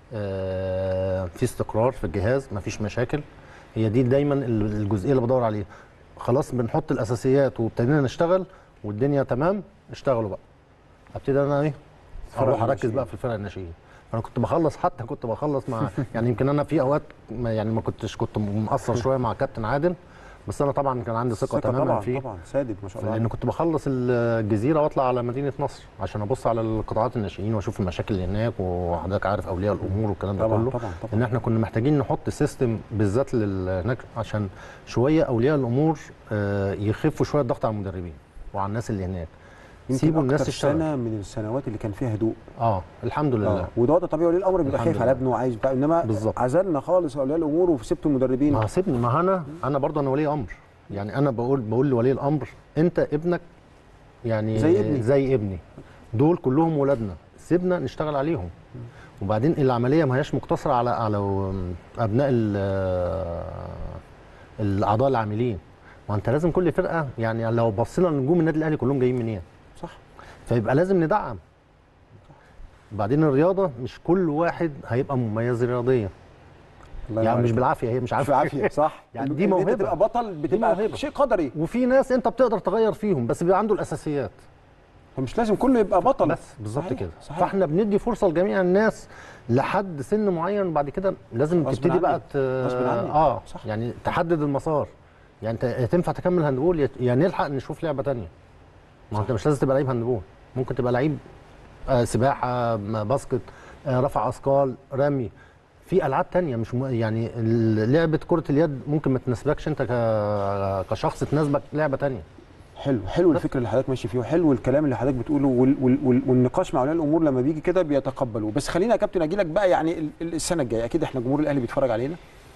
آه في استقرار في الجهاز مفيش مشاكل هي دي دايما الجزئيه اللي بدور عليها خلاص بنحط الاساسيات وابتدينا نشتغل والدنيا تمام اشتغلوا بقى ابتدي انا ايه فرق اروح اركز الناشئين. بقى في الفرق الناشئين فانا كنت بخلص حتى كنت بخلص مع يعني يمكن انا في اوقات ما يعني ما كنتش كنت مقصر شويه مع كابتن عادل بس انا طبعا كان عندي ثقه تماما طبعا فيه طبعا سادد ما شاء الله لان كنت بخلص الجزيره واطلع على مدينه نصر عشان ابص على القطاعات الناشئين واشوف المشاكل اللي هناك وحضرتك عارف اولياء الامور والكلام ده طبعا كله طبعا طبعا ان احنا كنا محتاجين نحط سيستم بالذات لل- هناك عشان شويه اولياء الامور آه، يخفوا شويه الضغط على المدربين وعلى الناس اللي هناك يمكن سيبوا الناس أكتر تشتغل سنه من السنوات اللي كان فيها هدوء اه الحمد لله اه وده وضع طبيعي ولي الامر بيبقى الحمد خايف على لله. ابنه وعايز بتاع انما بالظبط. عزلنا خالص اولياء الامور وسبت المدربين ما سيبني ما انا انا برضه انا ولي امر يعني انا بقول بقول لولي الامر انت ابنك يعني زي ابني. زي ابني دول كلهم ولادنا سيبنا نشتغل عليهم وبعدين العمليه ما هياش مقتصره على على ابناء ال- الاعضاء العاملين ما انت لازم كل فرقه يعني لو بصينا لنجوم النادي الاهلي كلهم جايين منين صح فيبقى لازم ندعم بعدين الرياضه مش كل واحد هيبقى مميز رياضيا الله يعني ينور مش عليك. بالعافيه هي مش مش عارفه عافيه صح يعني إن- دي إن موهبة. انت تبقى بطل بتبقى موهبة. شيء قدري وفي ناس انت بتقدر تغير فيهم بس بيبقى عنده الاساسيات فمش لازم كله يبقى بطل بس بالظبط صحيح، كده صحيح. فاحنا بندي فرصه لجميع الناس لحد سن معين وبعد كده لازم غصب تبتدي عني. بقى ت... غصب عني. اه صح. يعني تحدد المسار يعني انت يا تنفع تكمل هاندبول يا- يا نلحق نشوف لعبه تانية ما هو انت مش لازم تبقى لعيب هاندبول ممكن تبقى لعيب آه سباحه م- باسكت آه رفع اثقال رمي في العاب تانية مش م... يعني ال- لعبه كره اليد ممكن ما تناسبكش انت ك... كشخص تناسبك لعبه تانية حلو حلو الفكر اللي حضرتك ماشي فيه وحلو الكلام اللي حضرتك بتقوله وال وال وال والنقاش مع اولياء الامور لما بيجي كده بيتقبلوا بس خلينا يا كابتن اجي لك بقى يعني ال- ال- السنه الجايه اكيد احنا جمهور الاهلي بيتفرج علينا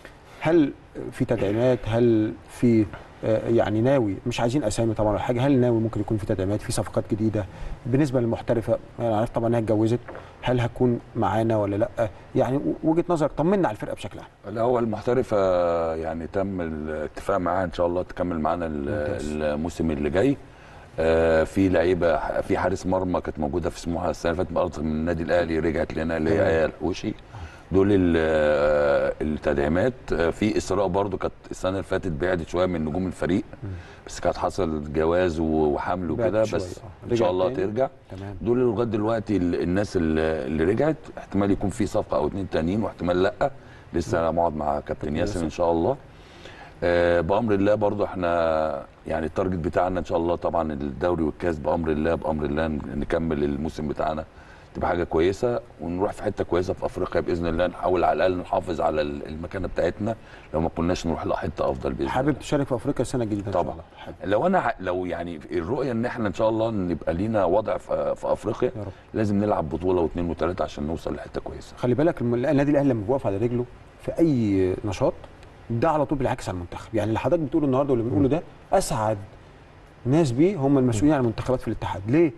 هل في تدعيمات هل في آه، يعني ناوي مش عايزين اسامي طبعا ولا حاجه هل ناوي ممكن يكون في تدعيمات في صفقات جديده بالنسبه للمحترفه انا عارف طبعا انها اتجوزت هل هتكون معانا ولا لا يعني و- وجهه نظرك طمنا على الفرقه بشكل عام لا هو المحترفة يعني تم الاتفاق معاها ان شاء الله تكمل معانا ال- ممتاز. الموسم اللي جاي آه، في لعيبه في حارس مرمى كانت موجوده في سموحه السنه اللي فاتت بأرض من النادي الاهلي رجعت لنا اللي هي تمام. ايه الحوشي دول ال- آه، التدعيمات آه، في اسراء برضو كانت السنه اللي فاتت بعدت شويه من نجوم الفريق بس كانت حصل جواز و- وحمل وكده بعدت شوية، بس آه. ان رجعت شاء الله تاني؟ ترجع تمام دول لغايه دلوقتي ال- الناس اللي اللي رجعت احتمال يكون في صفقه او اتنين تانيين واحتمال لا لسه انا مقعد مع كابتن ياسر ان شاء الله آه، بامر الله برضو احنا يعني التارجت بتاعنا ان شاء الله طبعا الدوري والكاس بامر الله بامر الله ن- نكمل الموسم بتاعنا تبقى حاجه كويسه ونروح في حته كويسه في افريقيا باذن الله نحاول على الاقل نحافظ على ال- المكانه بتاعتنا لو ما كناش نروح لحته افضل باذن حابب الله تشارك في افريقيا السنه الجديده ان شاء طبعا الله حابب. لو انا ع- لو يعني الرؤيه ان احنا ان شاء الله نبقى لينا وضع في, في افريقيا يا رب. لازم نلعب بطوله واثنين وثلاثه عشان نوصل لحته كويسه خلي بالك الم- النادي الاهلي لما بيقف على رجله في اي نشاط ده على طول بينعكس على المنتخب يعني اللي حضرتك بتقوله النهارده واللي بنقوله ده اسعد ناس بيه هم المسؤولين عن المنتخبات في الاتحاد ليه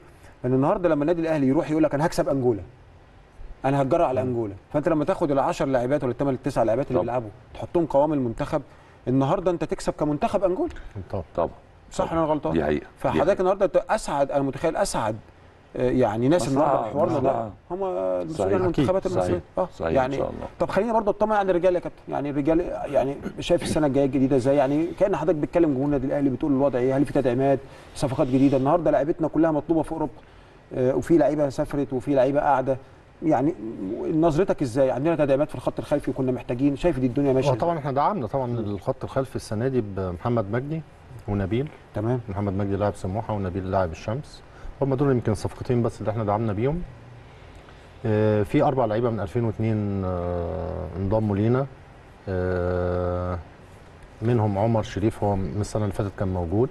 لان النهارده لما النادي الاهلي يروح يقول لك انا هكسب انجولا انا هتجرأ على انجولا فانت لما تاخد ال 10 لاعبات ولا الثمان التسع لاعبات اللي طبعا. بيلعبوا تحطهم قوام المنتخب النهارده انت تكسب كمنتخب انجولا طبعا طبعا صح انا غلطان دي حقيقه دي فحضرتك النهارده أنت اسعد انا متخيل اسعد آه، يعني ناس مصلحة- النهارده حوارنا ده مصلحة. هم المسؤولين صحيح. عن المنتخبات أكيد. المصريه صحيح. صحيح إن يعني شاء الله. طب خلينا برضه اطمن عن الرجال يا كابتن يعني الرجال يعني شايف السنه الجايه الجديده ازاي يعني كان حضرتك بتكلم جمهور النادي الاهلي بتقول الوضع ايه هل في تدعيمات صفقات جديده النهارده لعيبتنا كلها مطلوبه في اوروبا آه، وفي لعيبه سافرت وفي لعيبه قاعده يعني نظرتك ازاي عندنا تدعيمات في الخط الخلفي وكنا محتاجين شايف دي الدنيا ماشيه اه طبعا احنا دعمنا طبعا الخط الخلفي السنه دي بمحمد مجدي ونبيل تمام محمد مجدي لاعب سموحه ونبيل لاعب الشمس هم دول يمكن صفقتين بس اللي احنا دعمنا بيهم آه، في اربع لعيبه من 2002 آه، انضموا لينا آه، منهم عمر شريف هو من السنه اللي فاتت كان موجود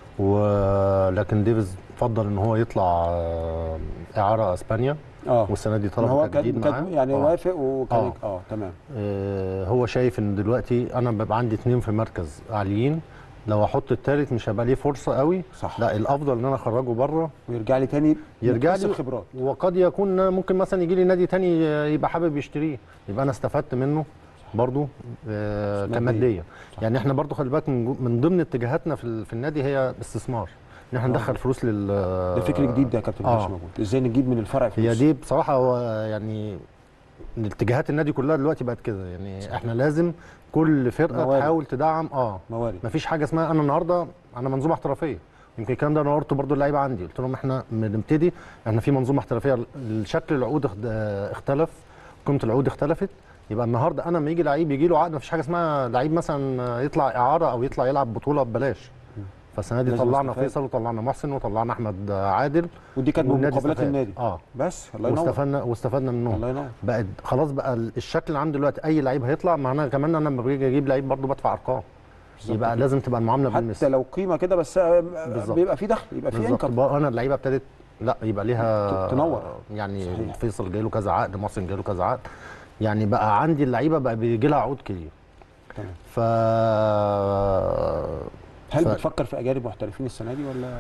ولكن ديفيز فضل ان هو يطلع آه، اعاره اسبانيا اه والسنه دي ما طلب هو تجديد كان معاه كان يعني آه. وافق وكان اه, آه. آه تمام آه، هو شايف ان دلوقتي انا ببقى عندي اتنين في مركز عاليين لو احط التالت مش هيبقى ليه فرصه قوي صح لا الافضل ان انا اخرجه بره ويرجع لي تاني يرجع مكتسب لي خبرات وقد يكون ممكن مثلا يجي لي نادي تاني يبقى حابب يشتريه يبقى انا استفدت منه برضو آه مادياً. كماديا يعني احنا برضو خلي بالك من جو- من ضمن اتجاهاتنا في, ال- في النادي هي استثمار ان احنا آه. ندخل فلوس لل ده فكر جديد ده يا كابتن آه. مش موجود ازاي نجيب من الفرع فلوس هي دي بصراحه هو يعني من اتجاهات النادي كلها دلوقتي بقت كده يعني احنا لازم كل فرقه موارد. تحاول تدعم اه موارد مفيش حاجه اسمها انا النهارده انا منظومه احترافيه يمكن الكلام ده انا قلته برضو اللعيبه عندي قلت لهم احنا بنبتدي احنا في منظومه احترافيه شكل العقود اخت- اختلف قيمه العقود اختلفت يبقى النهارده انا لما يجي لعيب يجي له عقد مفيش حاجه اسمها لعيب مثلا يطلع اعاره او يطلع يلعب بطوله ببلاش فالسنه دي لازم طلعنا استفاد. فيصل وطلعنا محسن وطلعنا احمد عادل ودي كانت والنادي مقابلات استفاد. النادي اه بس الله ينور واستفدنا واستفدنا منهم الله ينور بقت خلاص بقى الشكل اللي عندي دلوقتي اي لعيب هيطلع ما انا كمان انا لما باجي اجيب لعيب برضه بدفع ارقام بالظبط يبقى كده. لازم تبقى المعامله حتى بالمثل لو قيمه كده بس آه، بالظبط. بيبقى في دخل يبقى في بالظبط انكم بقى انا اللعيبه ابتدت لا يبقى ليها ت- تنور. يعني صحيح. فيصل جاي له كذا عقد محسن جاي له كذا عقد يعني بقى عندي اللعيبه بقى بيجي لها عقود كتير تمام. ف هل ف- بتفكر في اجانب محترفين السنه دي ولا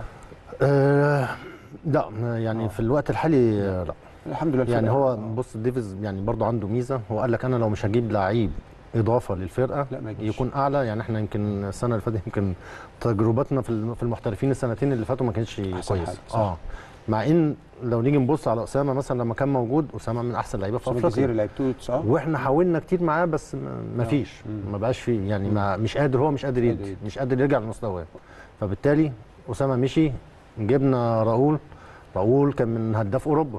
آه لا يعني آه. في الوقت الحالي آه، لا الحمد لله يعني الفرقة- هو آه. بص ديفيز يعني برضه عنده ميزه هو قال لك انا لو مش هجيب لعيب اضافه للفرقه لا ما يجيش. يكون اعلى يعني احنا يمكن السنه اللي فاتت يمكن تجربتنا في الم- في المحترفين السنتين اللي فاتوا ما كانتش أحسن كويس حاجة، صح. اه مع ان لو نيجي نبص على اسامه مثلا لما كان موجود اسامه من احسن لعيبه في اسامه الجزيري افريقيا لعبتوه صح؟ واحنا حاولنا كتير معاه بس ما- ما آه. فيش مم. ما بقاش فيه يعني ما مش قادر هو مش قادر مش قادر يدي يدي. مش قادر يرجع لمستواه فبالتالي اسامه مشي جبنا راؤول راؤول كان من هداف اوروبا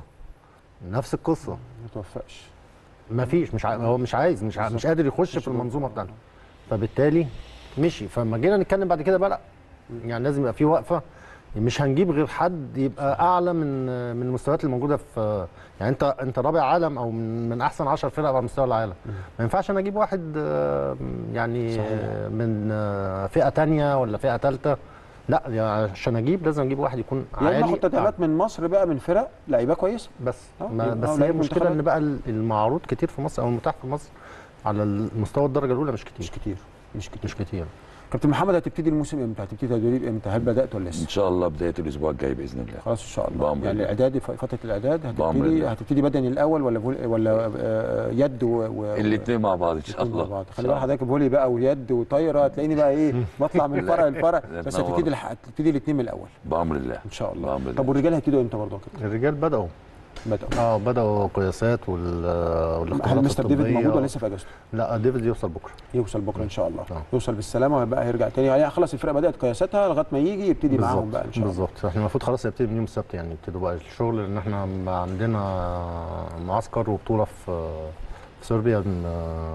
نفس القصه ما توفقش ما فيش مش ع... هو مش عايز مش ع... مش قادر يخش في المنظومه بتاعته فبالتالي مشي فلما جينا نتكلم بعد كده بقى لا يعني لازم يبقى في وقفه مش هنجيب غير حد يبقى اعلى من من المستويات الموجوده في يعني انت انت رابع عالم او من, من احسن 10 فرق على مستوى العالم ما ينفعش انا اجيب واحد آه، يعني صحيح. آه، من آه، فئه تانية ولا فئه ثالثه لا يعني عشان اجيب لازم اجيب واحد يكون يا عالي اما اخد تدعيمات من مصر بقى من فرق لعيبه كويسه بس آه، ما يبقى بس هي لعيب المشكله منتخبات. ان بقى المعروض كتير في مصر او المتاح في مصر على المستوى الدرجه الاولى مش كتير مش كتير مش كتير مش كتير كابتن محمد هتبتدي الموسم امتى؟ هتبتدي تدريب امتى؟ هل بدات ولا ان لسه؟ شاء الله بدايه الاسبوع الجاي باذن الله خلاص ان شاء الله بأمر يعني الله. الاعداد فتره الاعداد بأمر هتبتدي الله. هتبتدي بدني الاول ولا فول ولا آه، يد و, و... الاثنين مع بعض ان شاء الاتنين مع الله بعض إن خلي شاء بالك الله. حضرتك فولي بقى ويد وطايره هتلاقيني بقى ايه بطلع من فرع لفرع لا بس تنور. هتبتدي الح- هتبتدي الاثنين من الاول بامر الله ان شاء الله بأمر الله. طب والرجال هيبتدوا امتى برضه كده؟ الرجال بداوا بدأوا اه بداوا قياسات وال هل والاختبارات مستر ديفيد الطبية. موجود ولا لسه في اجازته؟ لا ديفيد يوصل بكره يوصل بكره ان شاء الله آه. يوصل بالسلامه ويبقى هيرجع تاني يعني خلاص الفرقه بدات قياساتها لغايه ما يجي يبتدي معاهم بالظبط بقى ان شاء الله بالظبط احنا المفروض خلاص يبتدي من يوم السبت يعني يبتدوا بقى الشغل لان احنا بقى عندنا معسكر وبطوله في في صربيا من-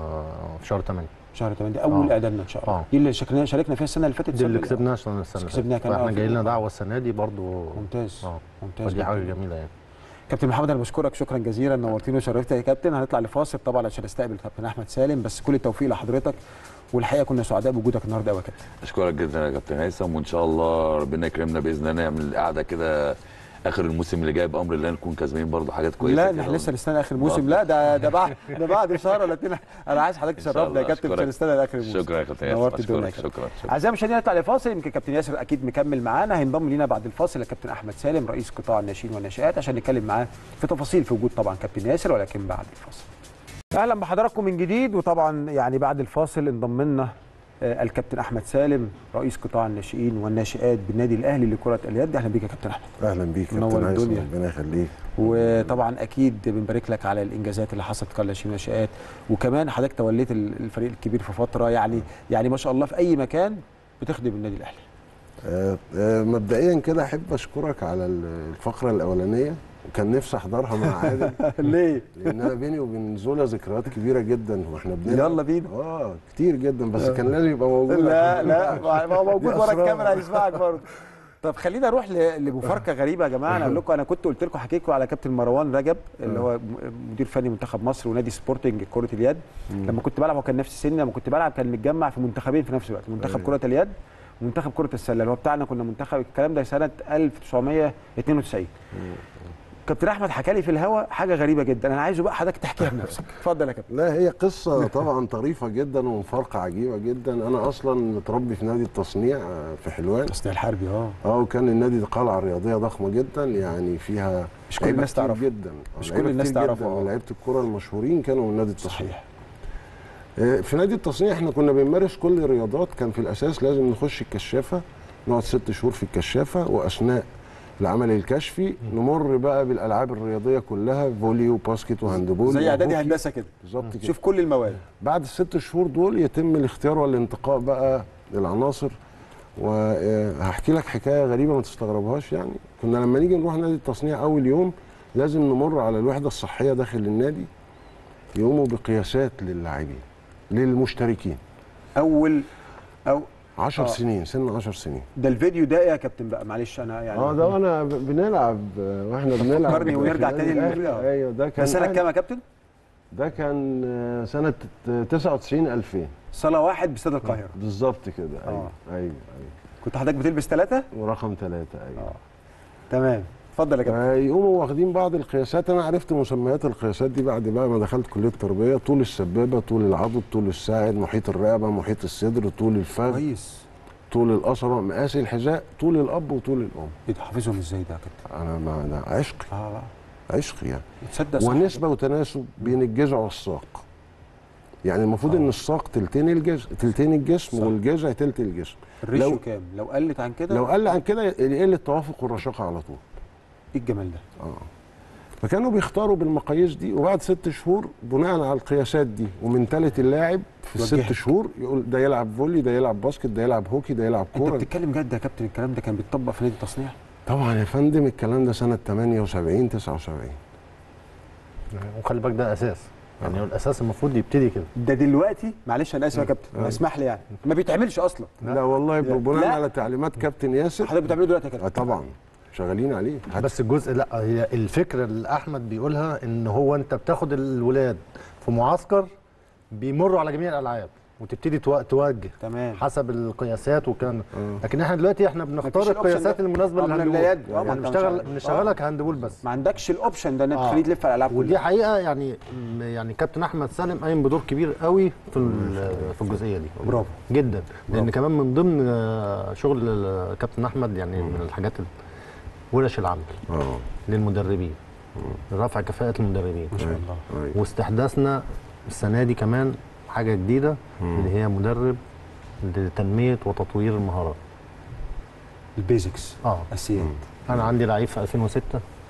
في شهر 8 شهر 8 دي اول آه. اعدادنا ان شاء الله آه. دي اللي شكلنا شاركنا فيها السنه اللي فاتت دي اللي صربيا. كسبناها عشان السنه اللي كسبناها فاتت. كان آه فاحنا في- جاي لنا آه. دعوه السنه دي برضو ممتاز اه ممتاز فدي حاجه جداً. جميله يعني كابتن محمد انا بشكرك شكرا جزيلا نورتني وشرفتني يا كابتن هنطلع لفاصل طبعا عشان نستقبل كابتن احمد سالم بس كل التوفيق لحضرتك والحقيقه كنا سعداء بوجودك النهارده قوي يا كابتن اشكرك جدا يا كابتن هيثم وان شاء الله ربنا يكرمنا باذن الله نعمل قعده كده اخر الموسم اللي جاي بامر الله نكون كسبانين برضه حاجات كويسه لا كده. احنا لسه نستنى اخر الموسم لا ده ده بعد ده بعد شهر ولا اتنين انا عايز حضرتك إن شاء تشرفنا يا الله. كابتن مش أشكرك. هنستنى لاخر الموسم شكرا يا كابتن ياسر نورت الدنيا يا أشكرك. كابتن. شكرا شكرا اعزائي المشاهدين نطلع لفاصل يمكن كابتن ياسر اكيد مكمل معانا هينضم لينا بعد الفاصل الكابتن احمد سالم رئيس قطاع الناشئين والناشئات عشان نتكلم معاه في تفاصيل في وجود طبعا كابتن ياسر ولكن بعد الفاصل اهلا بحضراتكم من جديد وطبعا يعني بعد الفاصل انضم لنا آه، الكابتن احمد سالم رئيس قطاع الناشئين والناشئات بالنادي الاهلي لكره اليد اهلا بيك يا كابتن احمد اهلا بيك منور كابتن هيثم الدنيا. ربنا يخليك وطبعا اكيد بنبارك لك على الانجازات اللي حصلت قبل 20 ناشئات وكمان حضرتك توليت ال- الفريق الكبير في فتره يعني يعني ما شاء الله في اي مكان بتخدم النادي الاهلي آه آه مبدئيا كده احب اشكرك على ال- الفقره الاولانيه وكان نفسي احضرها مع عادل ليه لان انا بيني وبين زولا ذكريات كبيره جدا واحنا بنلعب يلا بينا اه كتير جدا بس كان لازم يبقى موجود لا عشان- لا ما هو موجود دي ورا أسرار. الكاميرا هيسمعك برضه طب خلينا نروح ل- لمفارقه غريبه يا جماعه انا اقول لكم انا كنت قلت لكم حكيت لكم على كابتن مروان رجب اللي هو م- مدير فني منتخب مصر ونادي سبورتنج كره اليد لما كنت بلعب هو كان نفس سني لما كنت بلعب كان متجمع في منتخبين في نفس الوقت منتخب كره اليد ومنتخب كره السله اللي هو بتاعنا كنا منتخب الكلام ده سنه 1992 كابتن احمد حكى لي في الهوا حاجه غريبه جدا انا عايزه بقى حضرتك تحكيها بنفسك اتفضل يا كابتن لا هي قصة طبعا طريفة جدا ومفارقة عجيبة جدا أنا أصلا متربي في نادي التصنيع آه، في حلوان تصنيع الحربي اه اه وكان النادي ده قلعة رياضية ضخمة جدا يعني فيها مش كل لعيبة الناس كتير تعرفها. جدا آه، مش لعيبة كل الناس كتير تعرفها، جدا آه. ولاعيبة الكرة المشهورين كانوا من نادي التصنيع صحيح آه، في نادي التصنيع احنا كنا بنمارس كل الرياضات كان في الاساس لازم نخش الكشافه نقعد ست شهور في الكشافه واثناء العمل الكشفي نمر بقى بالالعاب الرياضيه كلها فولي وباسكت وهاندبول زي اعدادي وهوكي. هندسه كده بالظبط كده شوف كل المواد بعد الست شهور دول يتم الاختيار والانتقاء بقى للعناصر وهحكي لك حكايه غريبه ما تستغربهاش يعني كنا لما نيجي نروح نادي التصنيع اول يوم لازم نمر على الوحده الصحيه داخل النادي يقوموا بقياسات للاعبين للمشتركين اول او 10 آه. سنين سن 10 سنين ده الفيديو ده إيه يا كابتن بقى معلش انا يعني اه ده وانا ب- بنلعب آه، واحنا بنلعب فكرني ونرجع في تاني النادي لل- الأهلي. ايوه ده ده كان سنه أهلي. كام يا كابتن؟ ده كان آه، سنه 99 2000 صاله واحد باستاد القاهره بالظبط كده ايوه آه. ايوه ايوه كنت حضرتك بتلبس ثلاثه؟ ورقم ثلاثة ايوه اه تمام اتفضل يا كابتن يقوموا واخدين بعض القياسات انا عرفت مسميات القياسات دي بعد بقى ما دخلت كليه التربيه طول السبابه طول العضد طول الساعد محيط الرقبه محيط الصدر طول الفخذ كويس طول القصبه مقاس الحذاء طول الاب وطول الام ايه ده حافظهم ازاي ده يا كابتن؟ انا ما ده عشقي اه عشقي يعني تصدق صح ونسبه وتناسب بين الجذع والساق يعني المفروض آه. ان الساق تلتين الجسم تلتين الجسم صح. والجذع تلت الجسم الريشيو لو- كام؟ لو قلت عن كده لو قل عن كده يقل التوافق والرشاقه على طول ايه الجمال ده؟ اه فكانوا بيختاروا بالمقاييس دي وبعد ست شهور بناء على القياسات دي ومنتالة اللاعب في الست يوجهك. شهور يقول ده يلعب فولي ده يلعب باسكت ده يلعب هوكي ده يلعب انت كوره بتتكلم جد يا كابتن الكلام ده كان بيتطبق في نادي التصنيع؟ طبعا يا فندم الكلام ده سنه 78 79 وخلي بالك ده اساس يعني هو الاساس المفروض يبتدي كده ده دلوقتي معلش انا اسف يا كابتن اسمح لي يعني ما بيتعملش اصلا لا والله لا. بناء لا. على تعليمات كابتن ياسر حضرتك بتعمله دلوقتي يا آه كابتن طبعا شغالين عليه حتى بس الجزء لا هي الفكره اللي احمد بيقولها ان هو انت بتاخد الولاد في معسكر بيمروا على جميع الالعاب وتبتدي تو- توجه تمام حسب القياسات والكلام ده آه. لكن احنا دلوقتي احنا مفيش بنختار الأوبشن القياسات ده. المناسبه آه، من للهاندبول اليد. آه، ما يعني أنت مش بنشتغل عارف. بنشغلك هاندبول بس ما عندكش الاوبشن ده انك آه. تخليه تلف على الالعاب ودي كلها حقيقه يعني يعني كابتن احمد سالم قايم بدور كبير قوي في ال- في الجزئيه دي برافو جدا لان كمان من ضمن آه، شغل الكابتن احمد يعني من الحاجات ال- ورش العمل اه للمدربين رفع كفاءه المدربين ما شاء الله أيوة. واستحداثنا السنه دي كمان حاجه جديده اللي هي مدرب لتنميه وتطوير المهارات البيزكس اه اساسيات انا عندي لعيب في 2006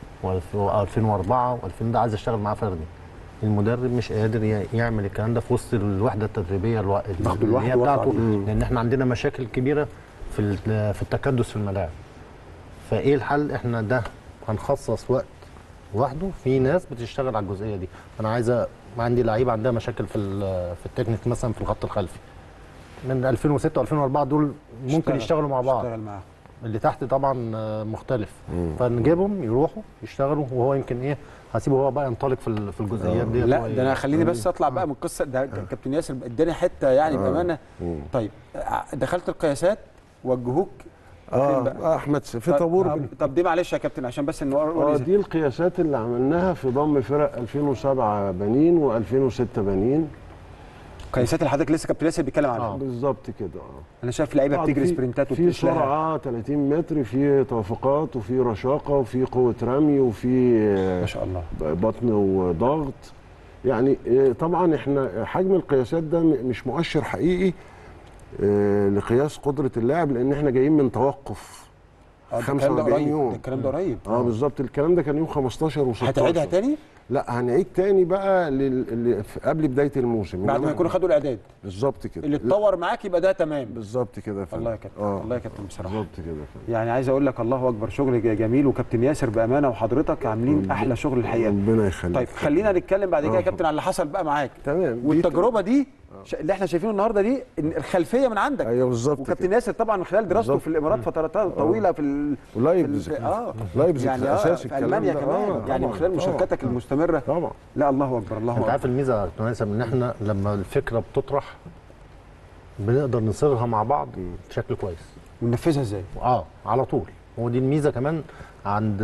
و2004 و2000 ده عايز اشتغل معاه فردي المدرب مش قادر ي- يعمل الكلام ده في وسط الوحده التدريبيه الو... ضغط اللي لوحده هي وضغط بتاعته عليه. لان احنا عندنا مشاكل كبيره في ال- في التكدس في الملاعب فايه الحل احنا ده هنخصص وقت لوحده في ناس بتشتغل على الجزئيه دي انا عايزه عندي لعيبه عندها مشاكل في ال- في التكنيك مثلا في الخط الخلفي من 2006 و2004 دول ممكن اشتغل. يشتغلوا مع بعض اشتغل معاه اللي تحت طبعا آه، مختلف فنجيبهم يروحوا يشتغلوا وهو يمكن ايه هسيبه هو بقى ينطلق في ال- في الجزئيات دي لا ده انا خليني بس اطلع بقى من القصه ده كابتن ياسر اداني حته يعني بامانه طيب ع- دخلت القياسات وجهوك فين اه بقى؟ احمد س- في طب- طابور طب, طب دي معلش يا كابتن عشان بس نقول اه دي القياسات اللي عملناها في ضم فرق 2007 بنين و2006 بنين قياسات اللي حضرتك لسه كابتن ياسر بيتكلم عنها بالظبط كده اه انا شايف لعيبه طبعاً بتجري في- سبرنتات في وبتشلها. سرعه 30 متر في توافقات وفي رشاقه وفي قوه رمي وفي آه، ما شاء الله بطن وضغط يعني آه، طبعا احنا حجم القياسات ده م- مش مؤشر حقيقي آه، لقياس قدره اللاعب لان احنا جايين من توقف آه، ده الكلام ده 45 قريب يوم. ده الكلام ده قريب اه بالظبط الكلام ده كان يوم 15 و16 هتعيدها تاني لا هنعيد تاني بقى لل... لل... في- قبل بدايه الموسم بعد ما إنما- يكونوا خدوا الاعداد بالظبط كده اللي اتطور معاك يبقى ده تمام بالظبط كده يا فندم. الله يا كابتن اه الله يا كابتن بصراحه بالظبط كده يا فندم. يعني عايز اقول لك الله اكبر شغل ج- جميل وكابتن ياسر بامانه وحضرتك عاملين رب- احلى شغل الحقيقه ربنا يخليك طيب خلينا نتكلم بعد كده يا آه. كابتن على اللي حصل بقى معاك تمام دي- والتجربه دي ش- اللي احنا شايفينه النهارده دي إن الخلفيه من عندك ايوه بالظبط وكابتن كده. ياسر طبعا من خلال دراسته بالظبط. في الامارات فترات طويله في ال... في ولايبزيج ال... اه لايبزيج يعني آه اساسي في الكلام المانيا ده. كمان آه، يعني من طبعاً، خلال طبعاً. مشاركتك المستمره طبعا لا الله اكبر الله انت اكبر عارف الميزه يا كابتن هيثم ان احنا لما الفكره بتطرح بنقدر نصيغها مع بعض بشكل كويس وننفذها ازاي اه على طول هو دي الميزه كمان عند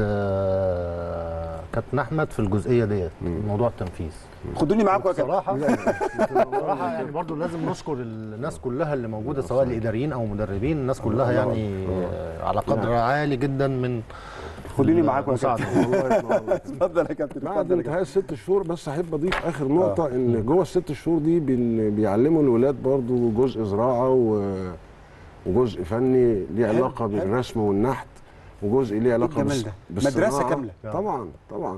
آه، كابتن احمد في الجزئيه ديت موضوع التنفيذ خدوني معاكم يا كابتن بصراحه بصراحه يعني برضو لازم نشكر الناس كلها اللي موجوده سواء الاداريين او مدربين الناس كلها يعني آه، على قدر عالي جدا من خدوني معاكم يا المساعدة. كابتن والله ينور عليك. اتفضل يا كابتن بعد اتفضل يا انتهاء الست شهور بس احب اضيف اخر نقطه ان جوه الست شهور دي بن- بيعلموا الولاد برضو جزء زراعه و- وجزء فني ليه حلو، علاقه حلو. بالرسم والنحت وجزء ليه علاقه الجمال بالص- ده؟ بالصناعة. مدرسة كاملة. طبعا طبعا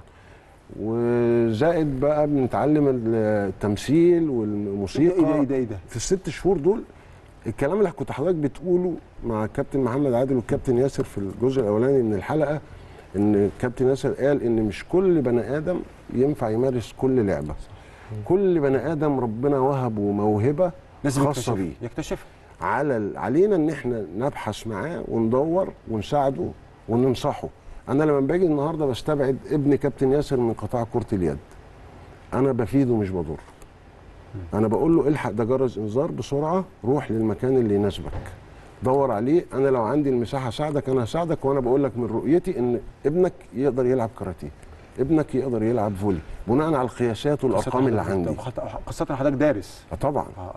وزائد بقى بنتعلم التمثيل ايه والموسيقى ده ايه ده ايه ده في الست شهور دول الكلام اللي كنت حضرتك بتقوله مع الكابتن محمد عادل والكابتن ياسر في الجزء الاولاني من الحلقه ان الكابتن ياسر قال ان مش كل بني ادم ينفع يمارس كل لعبه كل بني ادم ربنا وهبه موهبه لازم خاصه يكتشف بيه يكتشفها على ال- علينا ان احنا نبحث معاه وندور ونساعده وننصحه انا لما باجي النهارده بستبعد ابن كابتن ياسر من قطاع كره اليد انا بفيده مش بضره انا بقول له الحق ده جرس انذار بسرعه روح للمكان اللي يناسبك دور عليه انا لو عندي المساحه اساعدك انا هساعدك وانا بقول لك من رؤيتي ان ابنك يقدر يلعب كاراتيه ابنك يقدر يلعب فولي بناء على القياسات والارقام اللي عندي خاصة حضرتك دارس آه طبعا اه اه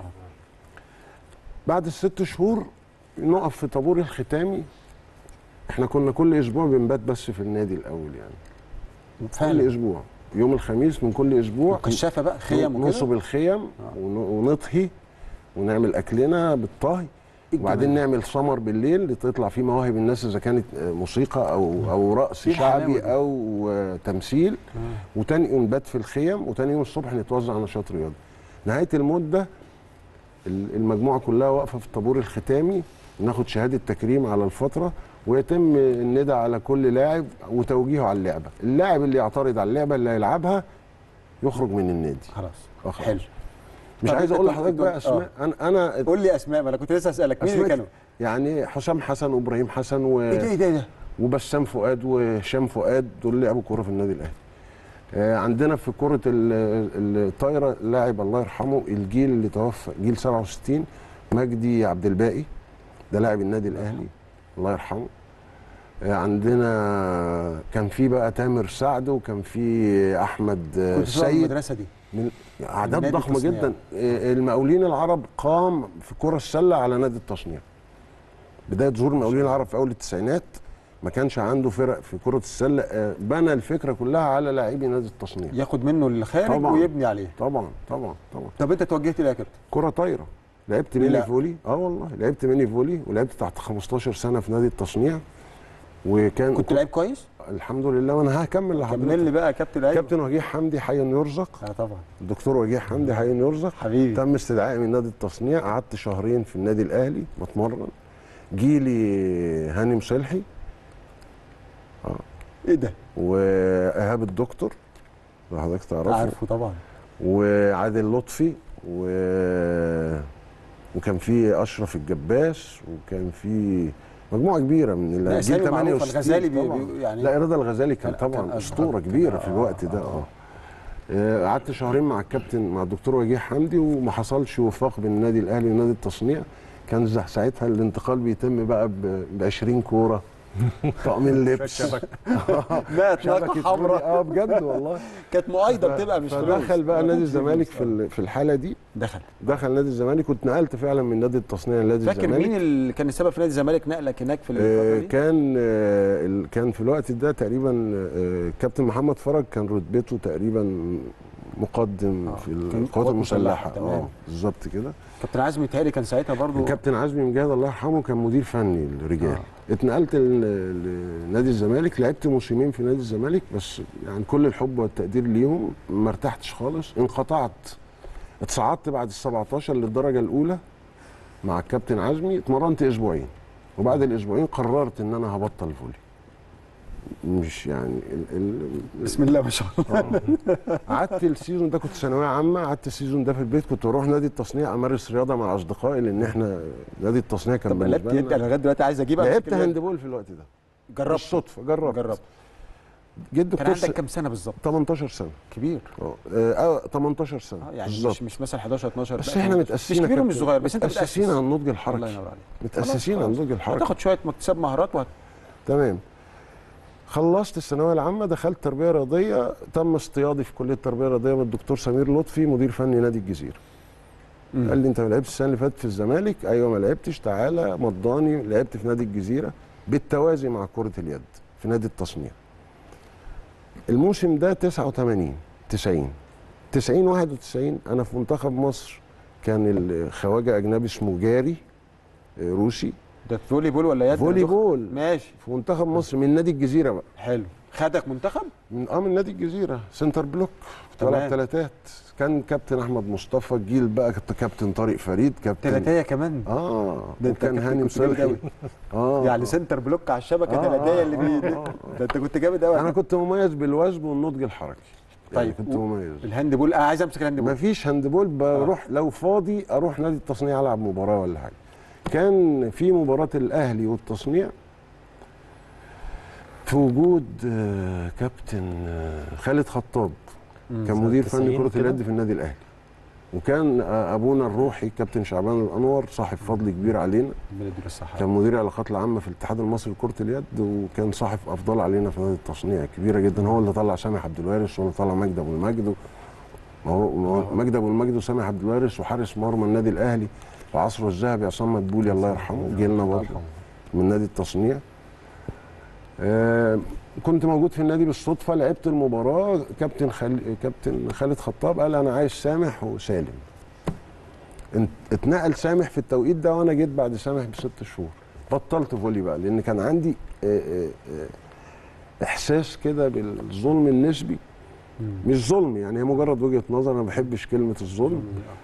بعد الست شهور نقف في طابور الختامي احنا كنا كل اسبوع بنبات بس في النادي الاول يعني كل فعلا اسبوع يوم الخميس من كل اسبوع كشافة بقى خيم نصب وكده الخيم ون- ونطهي ونعمل اكلنا بالطهي إيه وبعدين الجمال نعمل سمر بالليل اللي تطلع فيه مواهب الناس اذا كانت آه، موسيقى او او رقص إيه الحلاوة شعبي دي؟ او آه، تمثيل وتاني يوم نبات في الخيم وتاني يوم الصبح نتوزع نشاط رياضي نهايه المده ال- المجموعه كلها واقفه في الطابور الختامي ناخد شهاده تكريم على الفتره ويتم الندى على كل لاعب وتوجيهه على اللعبه اللاعب اللي يعترض على اللعبه اللي هيلعبها يخرج من النادي خلاص آه خلاص. حلو مش طب عايز أنت اقول كنت- لحضرتك كنت- بقى اسماء انا انا قول لي اسماء ما انا كنت لسه اسالك مين اللي أسماء كانوا يعني حسام حسن وابراهيم حسن و... ايه ده ايه ده ايه ده وبسام فؤاد وهشام فؤاد دول لعبوا كوره في النادي الاهلي آه، عندنا في كره ال- الطايره لاعب الله يرحمه الجيل اللي توفى جيل 67 مجدي عبد الباقي ده لاعب النادي الاهلي الله يرحمه آه، عندنا كان في بقى تامر سعد وكان في احمد آه، كنت في سيد المدرسه دي من اعداد نادي ضخمه التصنيع. جدا آه، المقاولين العرب قام في كره السله على نادي التصنيع بدايه ظهور المقاولين العرب في اول التسعينات ما كانش عنده فرق في كره السله آه، بنى الفكره كلها على لاعبي نادي التصنيع ياخد منه الخارج طبعاً. ويبني عليه طبعا طبعا طبعا طب انت توجهت ليه يا كابتن كره طايره لعبت لا. ميني فولي اه والله لعبت ميني فولي ولعبت تحت 15 سنه في نادي التصنيع وكان كنت لعيب كويس الحمد لله وانا هكمل كمل لحضرتك لي بقى يا كابتن ايوه كابتن وجيه حمدي حي يرزق اه طبعا الدكتور وجيه حمدي حي يرزق حبيبي تم استدعائي من نادي التصنيع قعدت شهرين في النادي الاهلي بتمرن جيلي هاني مصلحي ايه ده وايهاب الدكتور لو حضرتك تعرفه عارفه طبعا وعادل لطفي و... وكان في اشرف الجباس وكان في مجموعه كبيره من لا، ال- أسامي جيل معروفة. 68 الغزالي بي- طبعاً. بي- يعني- لا رضا الغزالي كان كان- طبعا كان اسطوره أشهر. كبيره كان- في الوقت ده اه آه، قعدت شهرين مع الكابتن مع الدكتور وجيه حمدي وما حصلش وفاق بين النادي الاهلي ونادي التصنيع كان ز- ساعتها الانتقال بيتم بقى ب 20 كوره طقمين لبس مات شبكه نقطه فولي. حمراء اه بجد والله كانت مؤيده بتبقى مش فدخل فلوس. بقى نادي الزمالك في ال- في الحاله دي دخل دخل نادي الزمالك واتنقلت فعلا من نادي التصنيع لنادي فاكر الزمالك مين اللي كان السبب في نادي الزمالك نقلك هناك في آه، الفتره دي؟ كان آه، ال- كان في الوقت ده تقريبا آه، كابتن محمد فرج كان رتبته تقريبا مقدم آه، في كان القوات قوات المسلحه مسلحة، تمام. اه بالظبط كده كابتن عزمي تهيألي كان ساعتها برضو الكابتن عزمي مجاهد الله يرحمه كان مدير فني للرجال آه. اتنقلت ل- لنادي الزمالك لعبت موسمين في نادي الزمالك بس يعني كل الحب والتقدير ليهم ما ارتحتش خالص انقطعت اتصعدت بعد ال 17 للدرجه الاولى مع الكابتن عزمي اتمرنت اسبوعين وبعد الاسبوعين قررت ان انا هبطل فولي مش يعني ال ال بسم الله ما شاء الله آه. قعدت السيزون ده كنت ثانويه عامه قعدت السيزون ده في البيت كنت بروح نادي التصنيع امارس رياضه مع اصدقائي لان احنا نادي التصنيع كان طب لعبت بالنسبه يد لنا انا لغايه دلوقتي عايز اجيب لعبت هاندبول في الوقت ده جربت بالصدفه جربت جربت جيت كان دكتور عندك س- كام سنه بالظبط 18 سنه كبير اه آه، 18 سنه اه يعني بالظبط مش مش مثلا 11 12 بس لا، احنا مش متاسسين كبير يا ومش كابتن. صغير بس انت متاسسين متأسس. على النضج الله الحركي ينور عليك متاسسين على خلاص، النضج الحركي هتاخد شويه مكتسب مهارات وهت... تمام خلصت الثانويه العامه دخلت تربيه رياضيه تم اصطيادي في كليه التربيه الرياضيه من الدكتور سمير لطفي مدير فني نادي الجزيره قال لي انت ما لعبتش السنه اللي فاتت في الزمالك ايوه ما لعبتش تعالى مضاني لعبت في نادي الجزيره بالتوازي مع كره اليد في نادي التصنيع الموسم ده 89 90 90 91 انا في منتخب مصر كان الخواجه اجنبي اسمه جاري آه، روسي ده فولي بول ولا يد فولي بول ماشي في منتخب مصر من نادي الجزيره بقى حلو خدك منتخب من اه من نادي الجزيره سنتر بلوك كنت تمام. بلعب ثلاثات كان كابتن احمد مصطفى الجيل بقى كنت كابتن طارق فريد كابتن تلاتايه كمان اه ده انت وكان كابتن هاني كنت جامد مصلحي أوي. اه يعني آه. سنتر بلوك على الشبكه آه، تلاتايه آه، اللي آه، بي آه. ده انت كنت جامد قوي انا كنت مميز بالوثب والنضج الحركي يعني طيب كنت و- مميز الهاند بول آه عايز امسك الهاند بول مفيش هاندبول بروح لو فاضي اروح نادي التصنيع العب مباراه ولا حاجه كان في مباراه الاهلي والتصنيع في وجود آه، كابتن آه، خالد خطاب كان سنة مدير 90 فني كره كده؟ اليد في النادي الاهلي وكان آه، ابونا الروحي كابتن شعبان الانور صاحب فضل كبير علينا ربنا يديله الصحه كان مدير العلاقات العامه في الاتحاد المصري لكره اليد وكان صاحب افضل علينا في نادي التصنيع كبيره جدا هو اللي طلع سامح عبد الوارث هو اللي طلع مجدي ابو المجد و- ما هو ما هو مجدي ابو المجد وسامح عبد الوارث وحارس مرمى النادي الاهلي في عصره الذهبي عصام مدبولي الله يرحمه جه لنا برضه من نادي التصنيع آه كنت موجود في النادي بالصدفه لعبت المباراه كابتن خل... كابتن خالد خطاب قال انا عايز سامح وسالم انت- اتنقل سامح في التوقيت ده وانا جيت بعد سامح بست شهور بطلت فولي بقى لان كان عندي آه، آه، آه، احساس كده بالظلم النسبي مش ظلم يعني هي مجرد وجهه نظر انا ما بحبش كلمه الظلم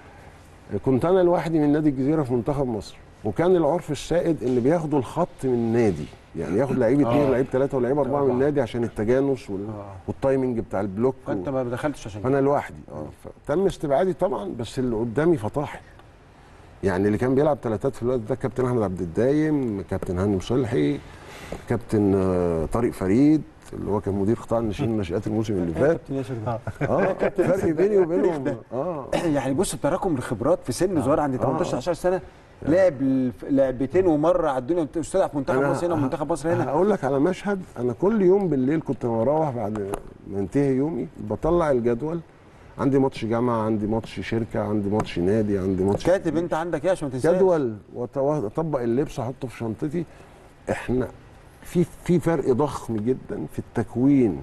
كنت انا لوحدي من نادي الجزيره في منتخب مصر وكان العرف السائد ان بياخدوا الخط من نادي يعني ياخد لعيب اثنين آه. ولعيب ثلاثه ولعيب اربعه من النادي عشان التجانس وال... آه. والتايمنج بتاع البلوك فانت ما دخلتش عشان فانا لوحدي اه فتم استبعادي طبعا بس اللي قدامي فطاحل يعني اللي كان بيلعب ثلاثات في الوقت ده كابتن احمد عبد الدايم كابتن هاني مصلحي كابتن آه، طارق فريد اللي هو كان مدير قطاع الناشئين والناشئات الموسم اللي فات كابتن ياسر ده. اه فرق بيني وبينهم اه يعني بص تراكم الخبرات في سن صغير عندي 18 19 سنه لعب الف- لعبتين ومره على الدنيا استدعى في منتخب أنا مصر هنا ومنتخب مصر هنا هقول لك على مشهد انا كل يوم بالليل كنت بروح بعد ما انتهي يومي بطلع الجدول عندي ماتش جامعه عندي ماتش شركه عندي ماتش نادي عندي ماتش كاتب انت عندك ايه عشان ما تنساش جدول وأط- واطبق اللبس احطه في شنطتي احنا في في فرق ضخم جدا في التكوين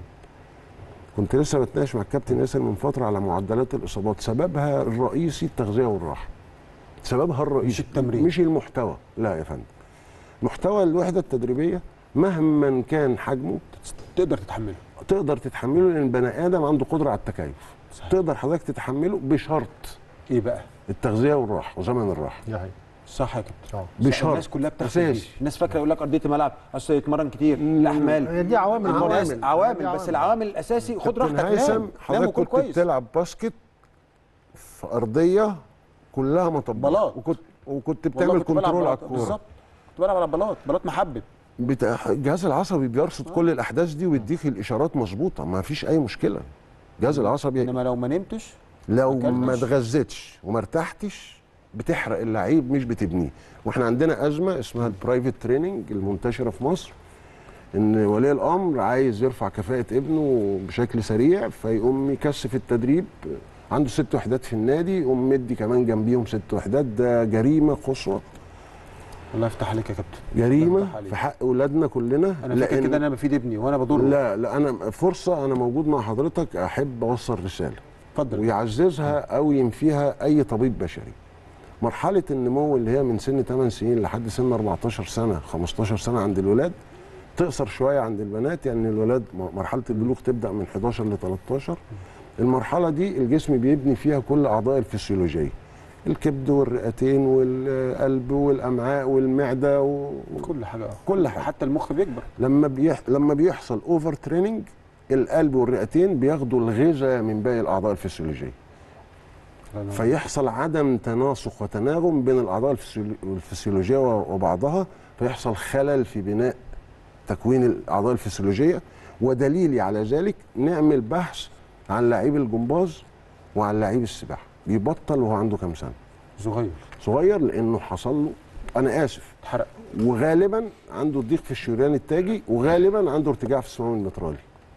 كنت لسه بتناقش مع الكابتن ياسر من فتره على معدلات الاصابات سببها الرئيسي التغذيه والراحه سببها الرئيسي مش التمرين. مش المحتوى لا يا فندم محتوى الوحده التدريبيه مهما كان حجمه تقدر تتحمله تقدر تتحمله لان البني ادم عنده قدره على التكيف صحيح. تقدر حضرتك تتحمله بشرط ايه بقى التغذيه والراحه وزمن الراحه دي حقيقة. صح يا كابتن اه بشرط الناس كلها بتحسب أساسي. دي. الناس فاكره يقول لك ارضيه الملعب اصل يتمرن كتير الاحمال هي دي عوامل الناس عوامل. عوامل دي بس عوامل. العوامل الاساسي خد كابتن راحتك هيثم نام نام حضرتك وكل كنت كويس بتلعب باسكت في ارضيه كلها مطبات بلاط. وكنت وكنت والله بتعمل كنت بلعب كنترول على بلاط. الكوره بالظبط كنت بلعب على بلاط بلاط محبب بتا... الجهاز العصبي بيرصد كل الاحداث دي ويديك الاشارات مظبوطه ما فيش اي مشكله الجهاز العصبي انما لو ما نمتش لو ما ما أكلتش. اتغذيتش وما ارتحتش بتحرق اللعيب مش بتبنيه واحنا عندنا ازمه اسمها البرايفت تريننج المنتشره في مصر ان ولي الامر عايز يرفع كفاءه ابنه بشكل سريع فيقوم يكثف التدريب عنده ست وحدات في النادي يقوم مدي كمان جنبيهم ست وحدات ده جريمه قصوى الله يفتح عليك يا كابتن جريمه يفتح عليك. في حق اولادنا كلنا انا فاكر كده انا بفيد ابني وانا بضره لا لا انا فرصه انا موجود مع حضرتك احب اوصل رساله اتفضل ويعززها او ينفيها اي طبيب بشري مرحله النمو اللي هي من سن 8 سنين لحد سن 14 سنه 15 سنه عند الولاد تقصر شويه عند البنات يعني الولاد م- مرحله البلوغ تبدا من 11 ل 13 المرحله دي الجسم بيبني فيها كل اعضاء الفسيولوجيه الكبد والرئتين والقلب والامعاء والمعده و... كل حاجه كل حاجة. حتى المخ بيكبر لما بيح... لما بيحصل اوفر تريننج القلب والرئتين بياخدوا الغذاء من باقي الاعضاء الفسيولوجيه فيحصل عدم تناسق وتناغم بين الاعضاء الفسيولو- الفسيولوجيه و- وبعضها فيحصل خلل في بناء تكوين الاعضاء الفسيولوجيه ودليلي على ذلك نعمل بحث عن لعيب الجمباز وعن لعيب السباحه بيبطل وهو عنده كام سنه صغير صغير لانه حصل له انا اسف اتحرق وغالبا عنده ضيق في الشريان التاجي وغالبا عنده ارتجاع في الصمام المترالي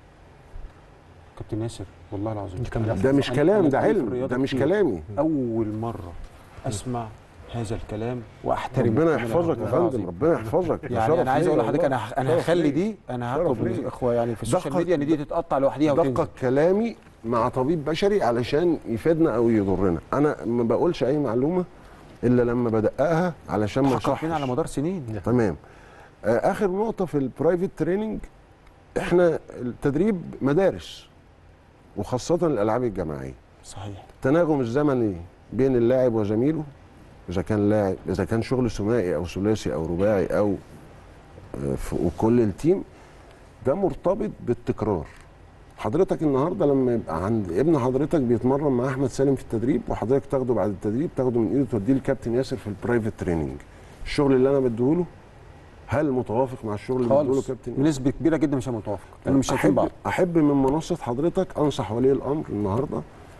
كابتن ياسر والله العظيم ده مش أنا- كلام أنا ده بقالي في علم الرياضة ده مش كتير. كلامي اول مره اسمع هذا الكلام واحترم ربنا يحفظك يا فندم ربنا يحفظك ده يعني شرف انا عايز ليا اقول لحضرتك والله. انا انا شرف هخلي ليا. دي انا شرف هطلب من ليا. الاخوه يعني في السوشيال دقق- ميديا ان دي تتقطع لوحديها وتنزل دقق كلامي مع طبيب بشري علشان يفيدنا او يضرنا انا ما بقولش اي معلومه الا لما بدققها علشان ما حقق فينا على اصحش مدار سنين تمام آه، اخر نقطه في البرايفت تريننج احنا التدريب مدارس وخاصه الالعاب الجماعيه صحيح التناغم الزمني بين اللاعب وزميله اذا كان لاعب اذا كان شغل ثنائي او ثلاثي او رباعي او آه، في- وكل التيم ده مرتبط بالتكرار حضرتك النهارده لما يبقى عند ابن حضرتك بيتمرن مع احمد سالم في التدريب وحضرتك تاخده بعد التدريب تاخده من ايده توديه لكابتن ياسر في البرايفت تريننج الشغل اللي انا بديهوله هل متوافق مع الشغل اللي بديهوله خالص كابتن ياسر؟ بنسبه كبيره جدا مش متوافق لانه مش شايفين احب بعض احب من منصه حضرتك انصح ولي الامر النهارده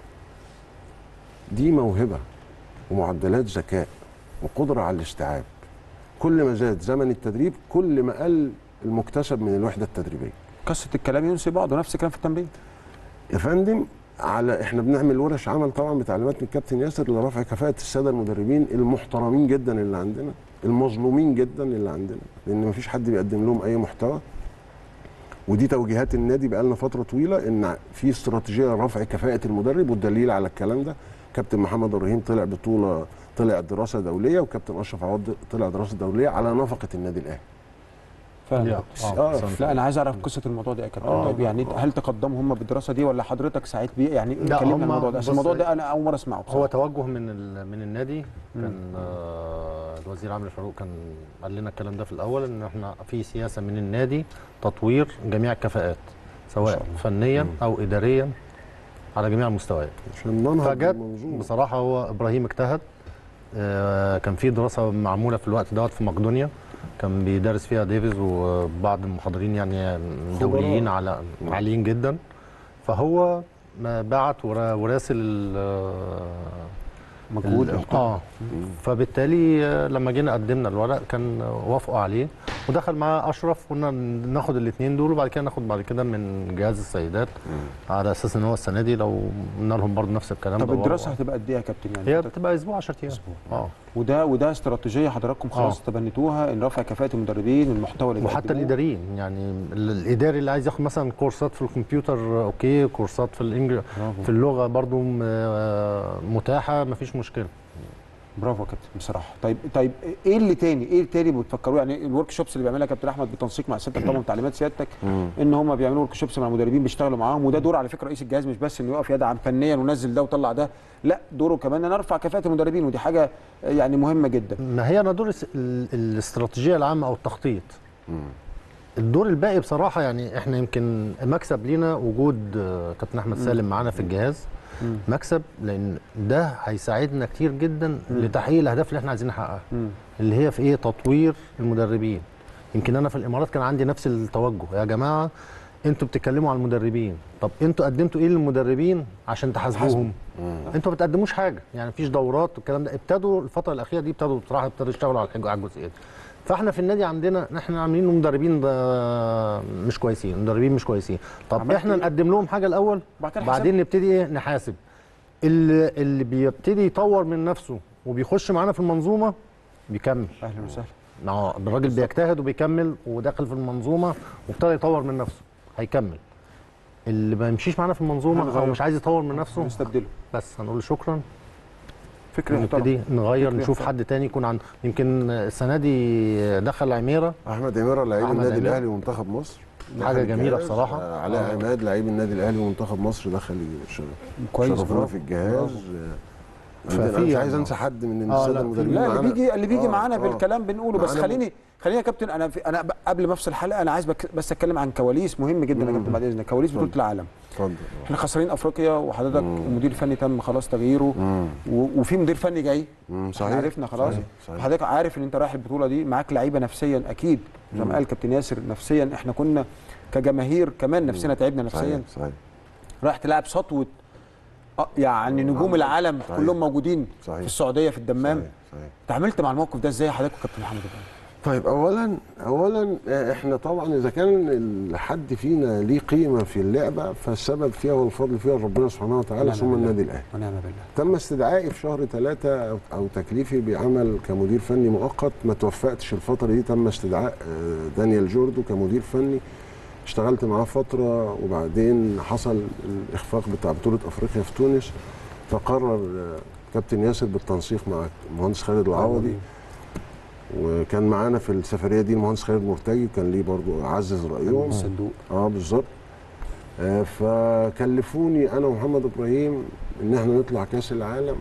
دي موهبه ومعدلات ذكاء وقدره على الاستيعاب كل ما زاد زمن التدريب كل ما قل المكتسب من الوحده التدريبيه قصه الكلام ينسي بعض ونفس الكلام في التمرين يا فندم على احنا بنعمل ورش عمل طبعا بتعليمات من الكابتن ياسر لرفع كفاءه الساده المدربين المحترمين جدا اللي عندنا المظلومين جدا اللي عندنا لان مفيش حد بيقدم لهم اي محتوى ودي توجيهات النادي بقالنا فتره طويله ان في استراتيجيه لرفع كفاءه المدرب والدليل على الكلام ده كابتن محمد ابراهيم طلع بطوله طلع دراسه دوليه وكابتن اشرف عوض طلع دراسه دوليه على نفقه النادي الاهلي فعلا يا. آه، آه. لا انا عايز اعرف قصه الموضوع ده يا كابتن آه. طيب يعني هل تقدموا هم بالدراسه دي ولا حضرتك ساعدت بيه يعني لا، كلمنا عن هم- الموضوع ده عشان بص- الموضوع ده انا اول مره اسمعه هو بصراحة. توجه من ال- من النادي كان آه الوزير عامر فاروق كان قال لنا الكلام ده في الاول ان احنا في سياسه من النادي تطوير جميع الكفاءات سواء فنيا او اداريا على جميع المستويات عشان ننهض فجت بالمنظومه بصراحه هو ابراهيم اجتهد آه كان في دراسه معموله في الوقت دوت في مقدونيا كان بيدرس فيها ديفيز وبعض المحاضرين يعني دوليين على عاليين جدا فهو ما بعت ورا- وراسل ال- مجهود ال- محترم. اه فبالتالي آه، لما جينا قدمنا الورق كان وافقوا عليه ودخل معاه اشرف كنا ناخد الاثنين دول وبعد كده ناخد بعد كده من جهاز السيدات على اساس ان هو السنه دي لو قلنا لهم برضه نفس الكلام طب ده الدراسه برضه. هتبقى قد ايه يا كابتن يعني هي حضرتك- بتبقى اسبوع 10 ايام أسبوع. اه وده وده استراتيجيه حضراتكم خلاص آه. تبنتوها ان رفع كفاءه المدربين والمحتوى اللي وحتى بيقدموه. الاداريين يعني ال- الاداري اللي عايز ياخد مثلا كورسات في الكمبيوتر اوكي كورسات في الانجليزي برافو. في اللغه برضو م- آه، متاحه مفيش مشكله برافو يا كابتن بصراحه طيب طيب ايه اللي تاني ايه تاني بتفكروا يعني الورك شوبس اللي بيعملها كابتن احمد بالتنسيق مع سيادتك طبعا تعليمات سيادتك ان هم بيعملوا ورك شوبس مع المدربين بيشتغلوا معاهم وده دور على فكره رئيس الجهاز مش بس انه يقف يدعم فنيا ونزل ده وطلع ده لا دوره كمان ان ارفع كفاءه المدربين ودي حاجه يعني مهمه جدا ما هي انا دور الس- ال- الاستراتيجيه العامه او التخطيط الدور الباقي بصراحه يعني احنا يمكن مكسب لينا وجود آه، كابتن احمد سالم معانا في الجهاز مم. مكسب لان ده هيساعدنا كتير جدا لتحقيق الاهداف اللي احنا عايزين نحققها مم. اللي هي في ايه تطوير المدربين يمكن انا في الامارات كان عندي نفس التوجه يا جماعه انتوا بتتكلموا على المدربين طب انتوا قدمتوا ايه للمدربين عشان تحاسبوهم انتوا ما بتقدموش حاجه يعني مفيش دورات والكلام ده ابتدوا الفتره الاخيره دي ابتدوا بصراحه ابتدوا يشتغلوا على الحاجه على الجزئيه دي فاحنا في النادي عندنا احنا عاملين مدربين ده مش كويسين مدربين مش كويسين طب عملت احنا إيه؟ نقدم لهم حاجه الاول بعد كده بعدين نبتدي ايه نحاسب اللي اللي بيبتدي يطور من نفسه وبيخش معانا في المنظومه بيكمل اهلا وسهلا ما هو الراجل بيجتهد وبيكمل وداخل في المنظومه وابتدى يطور من نفسه هيكمل اللي ما يمشيش معانا في المنظومه او هنغير. مش عايز يطور من نفسه نستبدله بس هنقول له شكرا فكره ونبتدي محترمه نغير فكرة نشوف محترمة. حد تاني يكون عن يمكن السنه دي دخل عميره احمد عميره لعيب أحمد النادي عميرة. الاهلي ومنتخب مصر حاجة دخل جميلة الجهاز. بصراحة. آه، علاء آه. عماد لعيب النادي الاهلي ومنتخب مصر دخل يشرف كويس شرفونا برافو. في الجهاز برافو. آه، ففي عندنا- مش يعني- عايز انسى حد من آه، الساده لا، في- المدربين لا اللي معانا. بيجي اللي بيجي آه، معانا آه. بالكلام بنقوله بس معانا خليني خليني يا كابتن انا في انا ب- قبل ما افصل الحلقه انا عايز بك بس اتكلم عن كواليس مهم جدا يا مم. كابتن بعد اذنك كواليس بطوله العالم اتفضل احنا خسرانين افريقيا وحضرتك مم. المدير الفني تم خلاص تغييره مم. و- وفي مدير فني جاي مم، احنا صحيح عرفنا خلاص صحيح، صحيح. حضرتك عارف ان انت رايح البطوله دي معاك لعيبه نفسيا اكيد زي مم. ما قال كابتن ياسر نفسيا احنا كنا كجماهير كمان نفسنا تعبنا نفسيا صحيح صحيح رايح تلعب سطوه آه، يعني نجوم العالم صحيح. كلهم موجودين صحيح. في السعوديه في الدمام صحيح، صحيح. تعاملت مع الموقف ده ازاي حضرتك وكابتن محمد ابراهيم طيب اولا اولا آه، احنا طبعا اذا كان الحد فينا ليه قيمه في اللعبه فالسبب فيها والفضل فيها ربنا سبحانه وتعالى ونعم ثم بالله. النادي الاهلي ونعم بالله تم استدعائي في شهر ثلاثة أو- أو تكليفي بعمل كمدير فني مؤقت ما توفقتش الفترة دي تم استدعاء آه، دانيال جوردو كمدير فني اشتغلت معاه فترة وبعدين حصل الإخفاق بتاع بطولة أفريقيا في تونس فقرر آه، كابتن ياسر بالتنسيق مع المهندس خالد العوضي وكان معانا في السفرية دي المهندس خالد مرتجي كان ليه برضو عزز رأيهم الصندوق اه بالظبط آه فكلفوني انا ومحمد ابراهيم ان احنا نطلع كاس العالم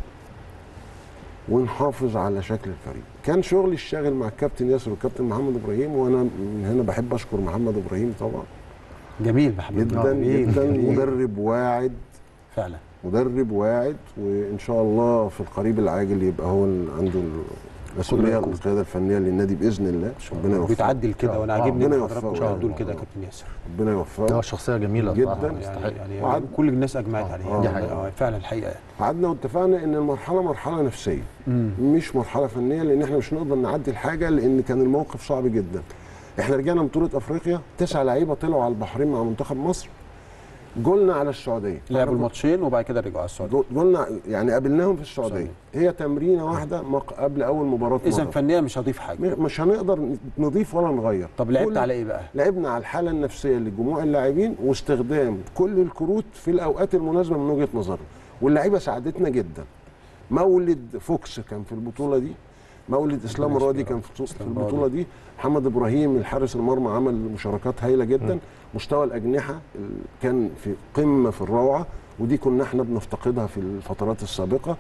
ونحافظ على شكل الفريق كان شغلي الشاغل مع الكابتن ياسر والكابتن محمد ابراهيم وانا من هنا بحب اشكر محمد ابراهيم طبعا جميل محمد جدا جميل جدا جميل. مدرب واعد فعلا مدرب واعد وان شاء الله في القريب العاجل يبقى هو اللي عنده المسؤوليه القياده الفنيه للنادي باذن الله ربنا يوفقه بيتعدل كده وانا عاجبني ربنا ان حضراتكم يوفقه. تعدلوا كده يا كابتن ياسر ربنا ده يوفقه شخصيه جميله جداً. بصراحة، يعني, يستحق. يعني وعد- كل الناس اجمعت عليه آه. دي يعني حقيقة. آه، فعلا الحقيقه يعني قعدنا واتفقنا ان المرحله مرحله نفسيه مش مرحله فنيه لان احنا مش نقدر نعدي الحاجه لان كان الموقف صعب جدا احنا رجعنا من بطوله افريقيا تسع لعيبه طلعوا على البحرين مع منتخب مصر جولنا على السعوديه لعبوا الماتشين وبعد كده رجعوا على السعوديه جو- جولنا يعني قابلناهم في السعوديه السعودية. هي تمرينه واحده مق- قبل اول مباراه اذا مصر. فنيا مش هضيف حاجه م- مش هنقدر نضيف ولا نغير طب لعبت كل- على ايه بقى؟ لعبنا على الحاله النفسيه لجموع اللاعبين واستخدام كل الكروت في الاوقات المناسبه من وجهه نظرنا واللعيبه ساعدتنا جدا مولد فوكس كان في البطوله دي مولد اسلام ربنا راضي يشفيه كان يا في رب. في إسلام البطوله راضي. دي محمد ابراهيم الحارس المرمى عمل مشاركات هايله جدا مستوى الاجنحه ال- كان في قمه في الروعه ودي كنا احنا بنفتقدها في الفترات السابقه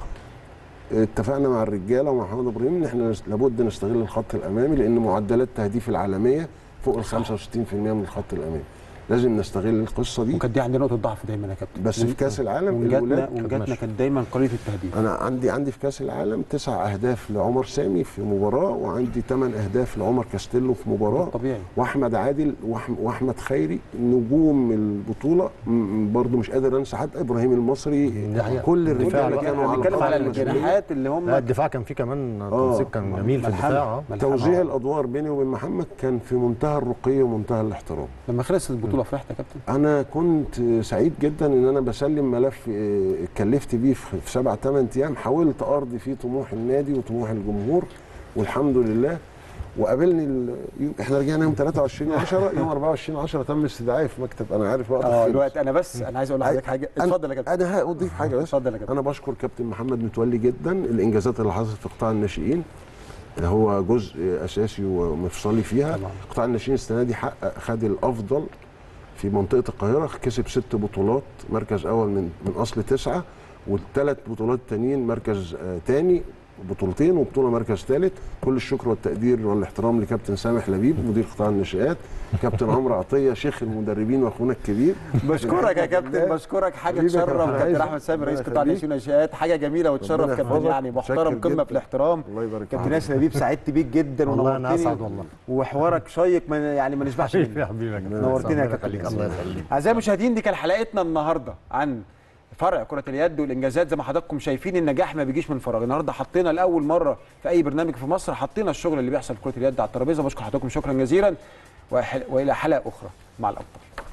اتفقنا مع الرجاله ومع محمد ابراهيم ان احنا نس- لابد نستغل الخط الامامي لان معدلات التهديف العالميه فوق ال 65% من الخط الامامي لازم نستغل القصه دي وكانت دي عندنا نقطه ضعف دايما يا كابتن بس في كاس العالم ونجاتنا الولاد ونجاتنا ماشية. كانت دايما قليله التهديف انا عندي عندي في كاس العالم تسع اهداف لعمر سامي في مباراه وعندي ثمان اهداف لعمر كاستيلو في مباراه طبيعي واحمد عادل وأحم- واحمد خيري نجوم البطوله م- برضو مش قادر انسى حد ابراهيم المصري دي حقيقة. كل الدفاع الرجاله بقى. كانوا على بنتكلم قدر على المسؤولية. الجناحات اللي هم لا الدفاع كان فيه كمان آه. تنسيق كان جميل في ملحمة. الدفاع اه ملحمة. توزيع الادوار بيني وبين محمد كان في منتهى الرقي ومنتهى الاحترام لما خلصت البطوله فرحت يا كابتن انا كنت سعيد جدا ان انا بسلم ملف آه، اتكلفت بيه في في سبع ثمان ايام حاولت ارضي فيه طموح النادي وطموح الجمهور والحمد لله وقابلني ال... احنا رجعنا يوم 23 10 يوم 24 10 تم استدعائي في مكتب انا عارف وقت اه خلص. دلوقتي انا بس انا عايز اقول لحضرتك حاجه أنا- اتفضل يا كابتن انا هضيف حاجه بس اتفضل يا كابتن انا بشكر كابتن محمد متولي جدا الانجازات اللي حصلت في قطاع الناشئين هو جزء اساسي ومفصلي فيها طبعا. قطاع الناشئين السنه دي حقق خد الافضل في منطقه القاهره كسب ست بطولات مركز اول من من اصل تسعه والثلاث بطولات التانيين مركز آه تاني بطولتين وبطوله مركز ثالث كل الشكر والتقدير والاحترام لكابتن سامح لبيب مدير قطاع الناشئات كابتن عمرو عطيه شيخ المدربين واخونا الكبير بشكرك يا كابتن بشكرك حاجه حبيبي يا تشرف كابتن كابتن عايز- احمد سامي رئيس ربنا قطاع يخليك. الناشئين والناشئات حاجه جميله وتشرف ربنا كابتن يحفظك. يعني محترم متشكر قمه جدا. في الاحترام الله يبارك كابتن فيك. ياسر لبيب سعدت بيك جدا والله انا ونورتني اسعد والله وحوارك شيق ما يعني ما نشبعش حبيبي منه يا حبيبي يا كابتن. نورتنا يا ربنا كابتن يخليك. ياسر. الله يخليك اعزائي المشاهدين دي كان حلقتنا النهارده عن فرع كرة اليد والانجازات زي ما حضراتكم شايفين النجاح ما بيجيش من فراغ النهارده حطينا لاول مره في اي برنامج في مصر حطينا الشغل اللي بيحصل في كرة اليد على الترابيزه بشكر حضراتكم شكرا جزيلا وح- والى حلقه اخرى مع الابطال